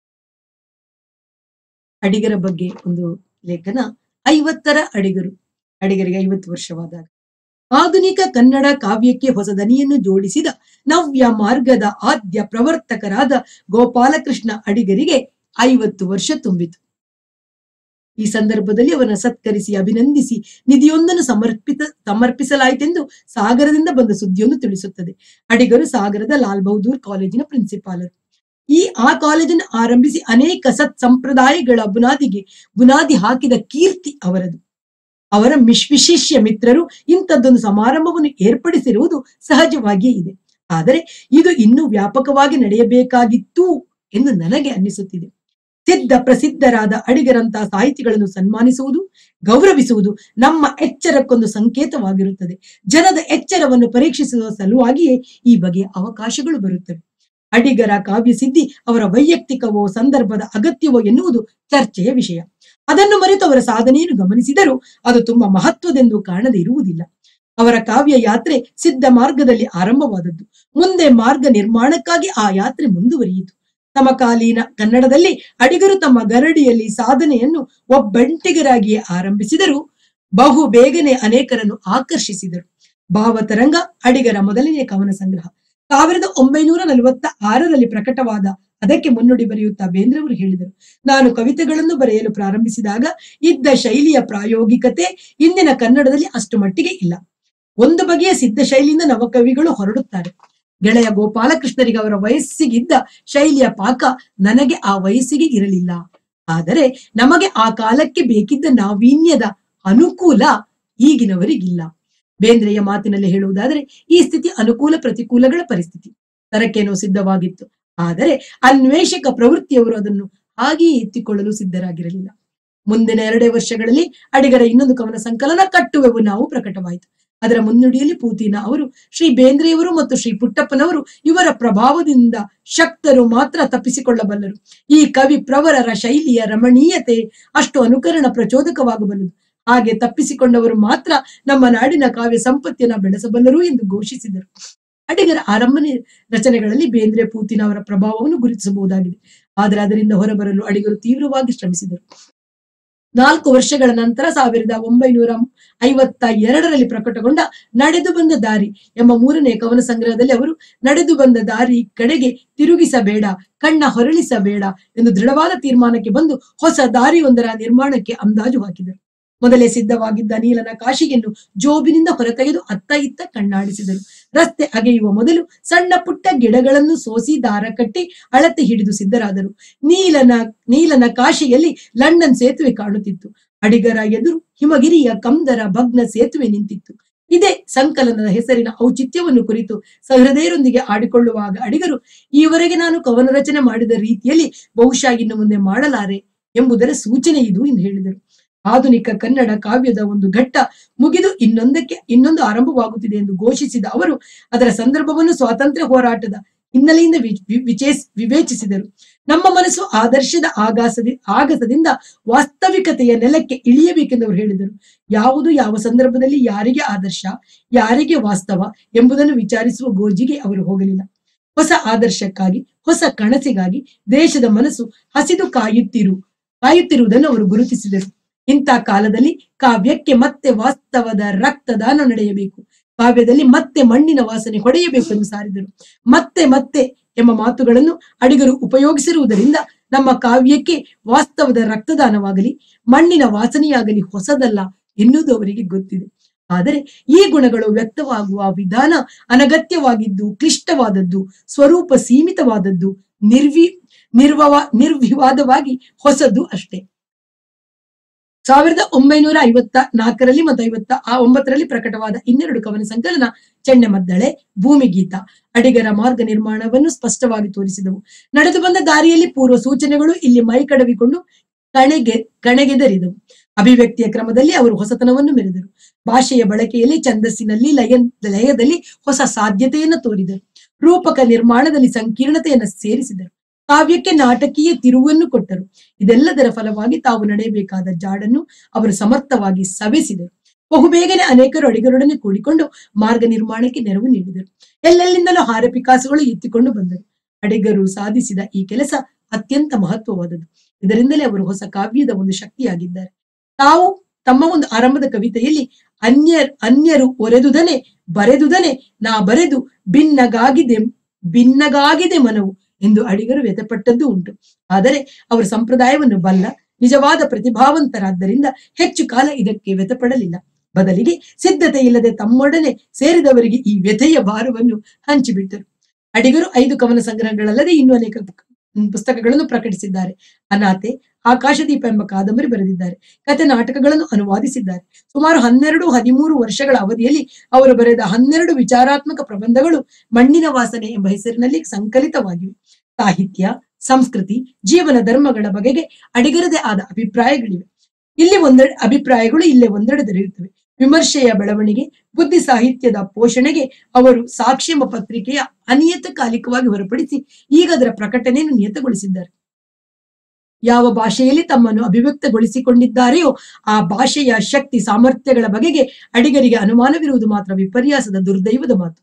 ಅಡಿಗರ ಬಗ್ಗೆ ಒಂದು ಲೇಖನ ಐವತ್ತರ ಅಡಿಗರು ಅಡಿಗರಿಗೆ ಐವತ್ತು ವರ್ಷವಾದಾಗ ಆಧುನಿಕ ಕನ್ನಡ ಕಾವ್ಯಕ್ಕೆ ಹೊಸ ದನಿಯನ್ನು ಜೋಡಿಸಿದ ನವ್ಯ ಮಾರ್ಗದ ಆದ್ಯ ಪ್ರವರ್ತಕರಾದ ಗೋಪಾಲಕೃಷ್ಣ ಅಡಿಗರಿಗೆ ಐವತ್ತು ವರ್ಷ ತುಂಬಿತು ಈ ಸಂದರ್ಭದಲ್ಲಿ ಅವರನ್ನು ಸತ್ಕರಿಸಿ ಅಭಿನಂದಿಸಿ ನಿಧಿಯೊಂದನ್ನು ಸಮರ್ಪಿತ ಸಮರ್ಪಿಸಲಾಯಿತೆಂದು ಸಾಗರದಿಂದ ಬಂದ ಸುದ್ದಿಯೊಂದು ತಿಳಿಸುತ್ತದೆ ಅಡಿಗರು ಸಾಗರದ ಲಾಲ್ ಬಹದ್ದೂರ್ ಕಾಲೇಜಿನ ಪ್ರಿನ್ಸಿಪಾಲರು ಈ ಆ ಕಾಲೇಜನ್ನು ಆರಂಭಿಸಿ ಅನೇಕ ಸತ್ ಸಂಪ್ರದಾಯಗಳ ಬುನಾದಿಗೆ ಬುನಾದಿ ಹಾಕಿದ ಕೀರ್ತಿ ಅವರದು ಅವರ ಮಿಶ್ ವಿಶಿಷ್ಯ ಮಿತ್ರರು ಇಂಥದ್ದೊಂದು ಸಮಾರಂಭವನ್ನು ಏರ್ಪಡಿಸಿರುವುದು ಸಹಜವಾಗಿಯೇ ಇದೆ ಆದರೆ ಇದು ಇನ್ನೂ ವ್ಯಾಪಕವಾಗಿ ನಡೆಯಬೇಕಾಗಿತ್ತು ಎಂದು ನನಗೆ ಅನ್ನಿಸುತ್ತಿದೆ ಸಿದ್ಧ ಪ್ರಸಿದ್ಧರಾದ ಅಡಿಗರಂತಹ ಸಾಹಿತಿಗಳನ್ನು ಸನ್ಮಾನಿಸುವುದು ಗೌರವಿಸುವುದು ನಮ್ಮ ಎಚ್ಚರಕ್ಕೊಂದು ಸಂಕೇತವಾಗಿರುತ್ತದೆ ಜನದ ಎಚ್ಚರವನ್ನು ಪರೀಕ್ಷಿಸುವ ಸಲುವಾಗಿಯೇ ಈ ಬಗೆಯ ಅವಕಾಶಗಳು ಬರುತ್ತವೆ ಅಡಿಗರ ಕಾವ್ಯ ಸಿದ್ಧಿ ಅವರ ವೈಯಕ್ತಿಕವೋ ಸಂದರ್ಭದ ಅಗತ್ಯವೋ ಎನ್ನುವುದು ಚರ್ಚೆಯ ವಿಷಯ ಅದನ್ನು ಮರೆತು ಅವರ ಸಾಧನೆಯನ್ನು ಗಮನಿಸಿದರೂ ಅದು ತುಂಬಾ ಮಹತ್ವದೆಂದು ಕಾಣದೇ ಇರುವುದಿಲ್ಲ ಅವರ ಕಾವ್ಯ ಯಾತ್ರೆ ಸಿದ್ಧ ಮಾರ್ಗದಲ್ಲಿ ಆರಂಭವಾದದ್ದು ಮುಂದೆ ಮಾರ್ಗ ನಿರ್ಮಾಣಕ್ಕಾಗಿ ಆ ಯಾತ್ರೆ ಮುಂದುವರಿಯಿತು ಸಮಕಾಲೀನ ಕನ್ನಡದಲ್ಲಿ ಅಡಿಗರು ತಮ್ಮ ಗರಡಿಯಲ್ಲಿ ಸಾಧನೆಯನ್ನು ಒಬ್ಬಂಟಿಗರಾಗಿಯೇ ಆರಂಭಿಸಿದರು ಬಹು ಬೇಗನೆ ಅನೇಕರನ್ನು ಆಕರ್ಷಿಸಿದರು ಭಾವತರಂಗ ಅಡಿಗರ ಮೊದಲನೆಯ ಕವನ ಸಂಗ್ರಹ ಸಾವಿರದ ಒಂಬೈನೂರ ನಲವತ್ತ ಆರರಲ್ಲಿ ಪ್ರಕಟವಾದ ಅದಕ್ಕೆ ಮುನ್ನುಡಿ ಬರೆಯುತ್ತಾ ಬೇಂದ್ರವರು ಹೇಳಿದರು ನಾನು ಕವಿತೆಗಳನ್ನು ಬರೆಯಲು ಪ್ರಾರಂಭಿಸಿದಾಗ ಇದ್ದ ಶೈಲಿಯ ಪ್ರಾಯೋಗಿಕತೆ ಇಂದಿನ ಕನ್ನಡದಲ್ಲಿ ಅಷ್ಟು ಮಟ್ಟಿಗೆ ಇಲ್ಲ ಒಂದು ಬಗೆಯ ಸಿದ್ಧ ಶೈಲಿಯಿಂದ ನವಕವಿಗಳು ಹೊರಡುತ್ತಾರೆ ಗೆಳೆಯ ಗೋಪಾಲಕೃಷ್ಣರಿಗೆ ಅವರ ವಯಸ್ಸಿಗಿದ್ದ ಶೈಲಿಯ ಪಾಕ ನನಗೆ ಆ ವಯಸ್ಸಿಗೆ ಇರಲಿಲ್ಲ ಆದರೆ ನಮಗೆ ಆ ಕಾಲಕ್ಕೆ ಬೇಕಿದ್ದ ನಾವೀನ್ಯದ ಅನುಕೂಲ ಈಗಿನವರಿಗಿಲ್ಲ ಬೇಂದ್ರೆಯ ಮಾತಿನಲ್ಲಿ ಹೇಳುವುದಾದರೆ ಈ ಸ್ಥಿತಿ ಅನುಕೂಲ ಪ್ರತಿಕೂಲಗಳ ಪರಿಸ್ಥಿತಿ ತರಕೇನೋ ಸಿದ್ಧವಾಗಿತ್ತು ಆದರೆ ಅನ್ವೇಷಕ ಪ್ರವೃತ್ತಿಯವರು ಅದನ್ನು ಹಾಗೆಯೇ ಎತ್ತಿಕೊಳ್ಳಲು ಸಿದ್ಧರಾಗಿರಲಿಲ್ಲ ಮುಂದಿನ ಎರಡೇ ವರ್ಷಗಳಲ್ಲಿ ಅಡಿಗರ ಇನ್ನೊಂದು ಕವನ ಸಂಕಲನ ಕಟ್ಟುವೆವು ನಾವು ಪ್ರಕಟವಾಯಿತು ಅದರ ಮುನ್ನುಡಿಯಲ್ಲಿ ಪೂತಿನ ಅವರು ಶ್ರೀ ಬೇಂದ್ರೆಯವರು ಮತ್ತು ಶ್ರೀ ಪುಟ್ಟಪ್ಪನವರು ಇವರ ಪ್ರಭಾವದಿಂದ ಶಕ್ತರು ಮಾತ್ರ ತಪ್ಪಿಸಿಕೊಳ್ಳಬಲ್ಲರು ಈ ಕವಿ ಪ್ರವರರ ಶೈಲಿಯ ರಮಣೀಯತೆ ಅಷ್ಟು ಅನುಕರಣ ಪ್ರಚೋದಕವಾಗಬಲ್ಲದು ಹಾಗೆ ತಪ್ಪಿಸಿಕೊಂಡವರು ಮಾತ್ರ ನಮ್ಮ ನಾಡಿನ ಕಾವ್ಯ ಸಂಪತ್ತಿನ ಬೆಳೆಸಬಲ್ಲರು ಎಂದು ಘೋಷಿಸಿದರು ಅಡಿಗರ ಆರಂಭನೆ ರಚನೆಗಳಲ್ಲಿ ಬೇಂದ್ರೆ ಪೂತಿನ ಅವರ ಪ್ರಭಾವವನ್ನು ಗುರುತಿಸಬಹುದಾಗಿದೆ ಆದರೆ ಅದರಿಂದ ಹೊರಬರಲು ಅಡಿಗರು ತೀವ್ರವಾಗಿ ಶ್ರಮಿಸಿದರು ನಾಲ್ಕು ವರ್ಷಗಳ ನಂತರ ಸಾವಿರದ ಒಂಬೈನೂರ ಐವತ್ತ ಎರಡರಲ್ಲಿ ಪ್ರಕಟಗೊಂಡ ನಡೆದು ಬಂದ ದಾರಿ ಎಂಬ ಮೂರನೇ ಕವನ ಸಂಗ್ರಹದಲ್ಲಿ ಅವರು ನಡೆದು ಬಂದ ದಾರಿ ಕಡೆಗೆ ತಿರುಗಿಸಬೇಡ ಕಣ್ಣ ಹೊರಳಿಸಬೇಡ ಎಂದು ದೃಢವಾದ ತೀರ್ಮಾನಕ್ಕೆ ಬಂದು ಹೊಸ ದಾರಿಯೊಂದರ ನಿರ್ಮಾಣಕ್ಕೆ ಅಂದಾಜು ಹಾಕಿದರು ಮೊದಲೇ ಸಿದ್ಧವಾಗಿದ್ದ ನೀಲನ ಕಾಶಿಯನ್ನು ಜೋಬಿನಿಂದ ಹೊರತೆಗೆದು ಅತ್ತ ಇತ್ತ ಕಣ್ಣಾಡಿಸಿದರು ರಸ್ತೆ ಅಗೆಯುವ ಮೊದಲು ಸಣ್ಣ ಪುಟ್ಟ ಗಿಡಗಳನ್ನು ಸೋಸಿ ದಾರ ಕಟ್ಟಿ ಅಳತೆ ಹಿಡಿದು ಸಿದ್ಧರಾದರು ನೀಲನ ನೀಲನ ಕಾಶಿಯಲ್ಲಿ ಲಂಡನ್ ಸೇತುವೆ ಕಾಣುತ್ತಿತ್ತು ಅಡಿಗರ ಎದುರು ಹಿಮಗಿರಿಯ ಕಂದರ ಭಗ್ನ ಸೇತುವೆ ನಿಂತಿತ್ತು ಇದೇ ಸಂಕಲನದ ಹೆಸರಿನ ಔಚಿತ್ಯವನ್ನು ಕುರಿತು ಸಹೃದಯರೊಂದಿಗೆ ಆಡಿಕೊಳ್ಳುವಾಗ ಅಡಿಗರು ಈವರೆಗೆ ನಾನು ಕವನ ರಚನೆ ಮಾಡಿದ ರೀತಿಯಲ್ಲಿ ಬಹುಶಃ ಇನ್ನು ಮುಂದೆ ಮಾಡಲಾರೆ ಎಂಬುದರ ಸೂಚನೆ ಇದು ಎಂದು ಹೇಳಿದರು ಆಧುನಿಕ ಕನ್ನಡ ಕಾವ್ಯದ ಒಂದು ಘಟ್ಟ ಮುಗಿದು ಇನ್ನೊಂದಕ್ಕೆ ಇನ್ನೊಂದು ಆರಂಭವಾಗುತ್ತಿದೆ ಎಂದು ಘೋಷಿಸಿದ ಅವರು ಅದರ ಸಂದರ್ಭವನ್ನು ಸ್ವಾತಂತ್ರ್ಯ ಹೋರಾಟದ ಹಿನ್ನೆಲೆಯಿಂದ ವಿ- ವಿ- ವಿಚೇಸ್ ವಿವೇಚಿಸಿದರು ನಮ್ಮ ಮನಸ್ಸು ಆದರ್ಶದ ಆಗಾಸದಿ ಆಗಸದಿಂದ ವಾಸ್ತವಿಕತೆಯ ನೆಲಕ್ಕೆ ಇಳಿಯಬೇಕೆಂದು ಅವರು ಹೇಳಿದರು ಯಾವುದು ಯಾವ ಸಂದರ್ಭದಲ್ಲಿ ಯಾರಿಗೆ ಆದರ್ಶ ಯಾರಿಗೆ ವಾಸ್ತವ ಎಂಬುದನ್ನು ವಿಚಾರಿಸುವ ಗೋಜಿಗೆ ಅವರು ಹೋಗಲಿಲ್ಲ ಹೊಸ ಆದರ್ಶಕ್ಕಾಗಿ ಹೊಸ ಕನಸಿಗಾಗಿ ದೇಶದ ಮನಸ್ಸು ಹಸಿದು ಕಾಯುತ್ತಿರು ಕಾಯುತ್ತಿರುವುದನ್ನು ಅವರು ಗುರುತಿಸಿದರು ಇಂಥ ಕಾಲದಲ್ಲಿ ಕಾವ್ಯಕ್ಕೆ ಮತ್ತೆ ವಾಸ್ತವದ ರಕ್ತದಾನ ನಡೆಯಬೇಕು ಕಾವ್ಯದಲ್ಲಿ ಮತ್ತೆ ಮಣ್ಣಿನ ವಾಸನೆ ಹೊಡೆಯಬೇಕು ಎಂದು ಸಾರಿದರು ಮತ್ತೆ ಮತ್ತೆ ಎಂಬ ಮಾತುಗಳನ್ನು ಅಡಿಗರು ಉಪಯೋಗಿಸಿರುವುದರಿಂದ ನಮ್ಮ ಕಾವ್ಯಕ್ಕೆ ವಾಸ್ತವದ ರಕ್ತದಾನವಾಗಲಿ ಮಣ್ಣಿನ ವಾಸನೆಯಾಗಲಿ ಹೊಸದಲ್ಲ ಎನ್ನುವುದು ಅವರಿಗೆ ಗೊತ್ತಿದೆ ಆದರೆ ಈ ಗುಣಗಳು ವ್ಯಕ್ತವಾಗುವ ವಿಧಾನ ಅನಗತ್ಯವಾಗಿದ್ದು ಕ್ಲಿಷ್ಟವಾದದ್ದು ಸ್ವರೂಪ ಸೀಮಿತವಾದದ್ದು ನಿರ್ವಿ ನಿರ್ವವ ನಿರ್ವಿವಾದವಾಗಿ ಹೊಸದು ಅಷ್ಟೇ ಸಾವಿರದ ಒಂಬೈನೂರ ಐವತ್ತ ನಾಲ್ಕರಲ್ಲಿ ಮತ್ತು ಐವತ್ತ ಆ ಒಂಬತ್ತರಲ್ಲಿ ಪ್ರಕಟವಾದ ಇನ್ನೆರಡು ಕವನ ಸಂಕಲನ ಚೆನ್ನೆಮದ್ದಳೆ ಭೂಮಿಗೀತ ಅಡಿಗರ ಮಾರ್ಗ ನಿರ್ಮಾಣವನ್ನು ಸ್ಪಷ್ಟವಾಗಿ ತೋರಿಸಿದವು ನಡೆದು ಬಂದ ದಾರಿಯಲ್ಲಿ ಪೂರ್ವ ಸೂಚನೆಗಳು ಇಲ್ಲಿ ಮೈಕಡವಿಕೊಂಡು ಕಣೆಗೆ ಕಣೆಗೆದರಿದವು ಅಭಿವ್ಯಕ್ತಿಯ ಕ್ರಮದಲ್ಲಿ ಅವರು ಹೊಸತನವನ್ನು ಮೆರೆದರು ಭಾಷೆಯ ಬಳಕೆಯಲ್ಲಿ ಛಂದಸ್ಸಿನಲ್ಲಿ ಲಯ ಲಯದಲ್ಲಿ ಹೊಸ ಸಾಧ್ಯತೆಯನ್ನು ತೋರಿದರು ರೂಪಕ ನಿರ್ಮಾಣದಲ್ಲಿ ಸಂಕೀರ್ಣತೆಯನ್ನು ಸೇರಿಸಿದರು ಕಾವ್ಯಕ್ಕೆ ನಾಟಕೀಯ ತಿರುವನ್ನು ಕೊಟ್ಟರು ಇದೆಲ್ಲದರ ಫಲವಾಗಿ ತಾವು ನಡೆಯಬೇಕಾದ ಜಾಡನ್ನು ಅವರು ಸಮರ್ಥವಾಗಿ ಸವೆಸಿದರು ಬಹುಬೇಗನೆ ಅನೇಕರು ಅಡಿಗರೊಡನೆ ಕೂಡಿಕೊಂಡು ಮಾರ್ಗ ನಿರ್ಮಾಣಕ್ಕೆ ನೆರವು ನೀಡಿದರು ಎಲ್ಲೆಲ್ಲಿಂದಲೂ ಹಾರ ಪಿಕಾಸುಗಳು ಎತ್ತಿಕೊಂಡು ಬಂದರು ಅಡಿಗರು ಸಾಧಿಸಿದ ಈ ಕೆಲಸ ಅತ್ಯಂತ ಮಹತ್ವವಾದದ್ದು ಇದರಿಂದಲೇ ಅವರು ಹೊಸ ಕಾವ್ಯದ ಒಂದು ಶಕ್ತಿಯಾಗಿದ್ದಾರೆ ತಾವು ತಮ್ಮ ಒಂದು ಆರಂಭದ ಕವಿತೆಯಲ್ಲಿ ಅನ್ಯ ಅನ್ಯರು ಒರೆದುದನೆ ಬರೆದುದನೆ ನಾ ಬರೆದು ಭಿನ್ನಗಾಗಿದೆ ಭಿನ್ನಗಾಗಿದೆ ಮನವು ಎಂದು ಅಡಿಗರು ವ್ಯಥಪಟ್ಟದ್ದು ಉಂಟು ಆದರೆ ಅವರು ಸಂಪ್ರದಾಯವನ್ನು ಬಲ್ಲ ನಿಜವಾದ ಪ್ರತಿಭಾವಂತರಾದ್ದರಿಂದ ಹೆಚ್ಚು ಕಾಲ ಇದಕ್ಕೆ ವ್ಯಥಪಡಲಿಲ್ಲ ಬದಲಿಗೆ ಸಿದ್ಧತೆ ಇಲ್ಲದೆ ತಮ್ಮೊಡನೆ ಸೇರಿದವರಿಗೆ ಈ ವ್ಯಥೆಯ ಭಾರವನ್ನು ಹಂಚಿಬಿಟ್ಟರು ಅಡಿಗರು ಐದು ಕವನ ಸಂಗ್ರಹಗಳಲ್ಲದೆ ಇನ್ನೂ ಅನೇಕ ಪುಸ್ತಕಗಳನ್ನು ಪ್ರಕಟಿಸಿದ್ದಾರೆ ಅನಾಥೆ ಆಕಾಶದೀಪ ಎಂಬ ಕಾದಂಬರಿ ಬರೆದಿದ್ದಾರೆ ಕತೆ ನಾಟಕಗಳನ್ನು ಅನುವಾದಿಸಿದ್ದಾರೆ ಸುಮಾರು ಹನ್ನೆರಡು ಹದಿಮೂರು ವರ್ಷಗಳ ಅವಧಿಯಲ್ಲಿ ಅವರು ಬರೆದ ಹನ್ನೆರಡು ವಿಚಾರಾತ್ಮಕ ಪ್ರಬಂಧಗಳು ಮಣ್ಣಿನ ವಾಸನೆ ಎಂಬ ಹೆಸರಿನಲ್ಲಿ ಸಂಕಲಿತವಾಗಿವೆ ಸಾಹಿತ್ಯ ಸಂಸ್ಕೃತಿ ಜೀವನ ಧರ್ಮಗಳ ಬಗೆಗೆ ಅಡಿಗರದೇ ಆದ ಅಭಿಪ್ರಾಯಗಳಿವೆ ಇಲ್ಲಿ ಒಂದೆಡೆ ಅಭಿಪ್ರಾಯಗಳು ಇಲ್ಲೇ ಒಂದೆಡೆ ದೊರೆಯುತ್ತವೆ ವಿಮರ್ಶೆಯ ಬೆಳವಣಿಗೆ ಬುದ್ಧಿ ಸಾಹಿತ್ಯದ ಪೋಷಣೆಗೆ ಅವರು ಸಾಕ್ಷಿ ಎಂಬ ಪತ್ರಿಕೆಯ ಅನಿಯತಕಾಲಿಕವಾಗಿ ಹೊರಪಡಿಸಿ ಈಗ ಅದರ ಪ್ರಕಟಣೆಯನ್ನು ನಿಯತಗೊಳಿಸಿದ್ದಾರೆ ಯಾವ ಭಾಷೆಯಲ್ಲಿ ತಮ್ಮನ್ನು ಅಭಿವ್ಯಕ್ತಗೊಳಿಸಿಕೊಂಡಿದ್ದಾರೆಯೋ ಆ ಭಾಷೆಯ ಶಕ್ತಿ ಸಾಮರ್ಥ್ಯಗಳ ಬಗೆಗೆ ಅಡಿಗರಿಗೆ ಅನುಮಾನವಿರುವುದು ಮಾತ್ರ ವಿಪರ್ಯಾಸದ ದುರ್ದೈವದ ಮಾತು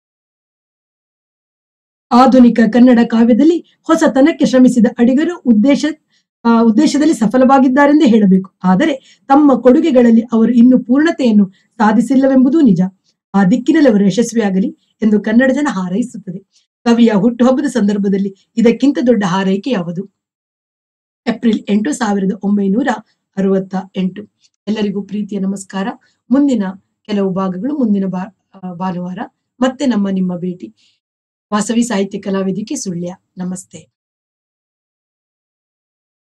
ಆಧುನಿಕ ಕನ್ನಡ ಕಾವ್ಯದಲ್ಲಿ ಹೊಸತನಕ್ಕೆ ಶ್ರಮಿಸಿದ ಅಡಿಗರು ಉದ್ದೇಶ ಆ ಉದ್ದೇಶದಲ್ಲಿ ಸಫಲವಾಗಿದ್ದಾರೆಂದೇ ಹೇಳಬೇಕು ಆದರೆ ತಮ್ಮ ಕೊಡುಗೆಗಳಲ್ಲಿ ಅವರು ಇನ್ನು ಪೂರ್ಣತೆಯನ್ನು ಸಾಧಿಸಿಲ್ಲವೆಂಬುದೂ ನಿಜ ಆ ದಿಕ್ಕಿನಲ್ಲಿ ಅವರು ಯಶಸ್ವಿಯಾಗಲಿ ಎಂದು ಕನ್ನಡ ಜನ ಹಾರೈಸುತ್ತದೆ ಕವಿಯ ಹುಟ್ಟುಹಬ್ಬದ ಸಂದರ್ಭದಲ್ಲಿ ಇದಕ್ಕಿಂತ ದೊಡ್ಡ ಹಾರೈಕೆ ಯಾವುದು ಏಪ್ರಿಲ್ ಎಂಟು ಸಾವಿರದ ಒಂಬೈನೂರ ಅರವತ್ತ ಎಂಟು ಎಲ್ಲರಿಗೂ ಪ್ರೀತಿಯ ನಮಸ್ಕಾರ ಮುಂದಿನ ಕೆಲವು ಭಾಗಗಳು ಮುಂದಿನ ಬಾ ಆ, ಭಾನುವಾರ ಮತ್ತೆ ನಮ್ಮ ನಿಮ್ಮ ಭೇಟಿ ವಾಸವಿ ಸಾಹಿತ್ಯ ಕಲಾವೇದಿಕೆ ಸುಳ್ಯ ನಮಸ್ತೆ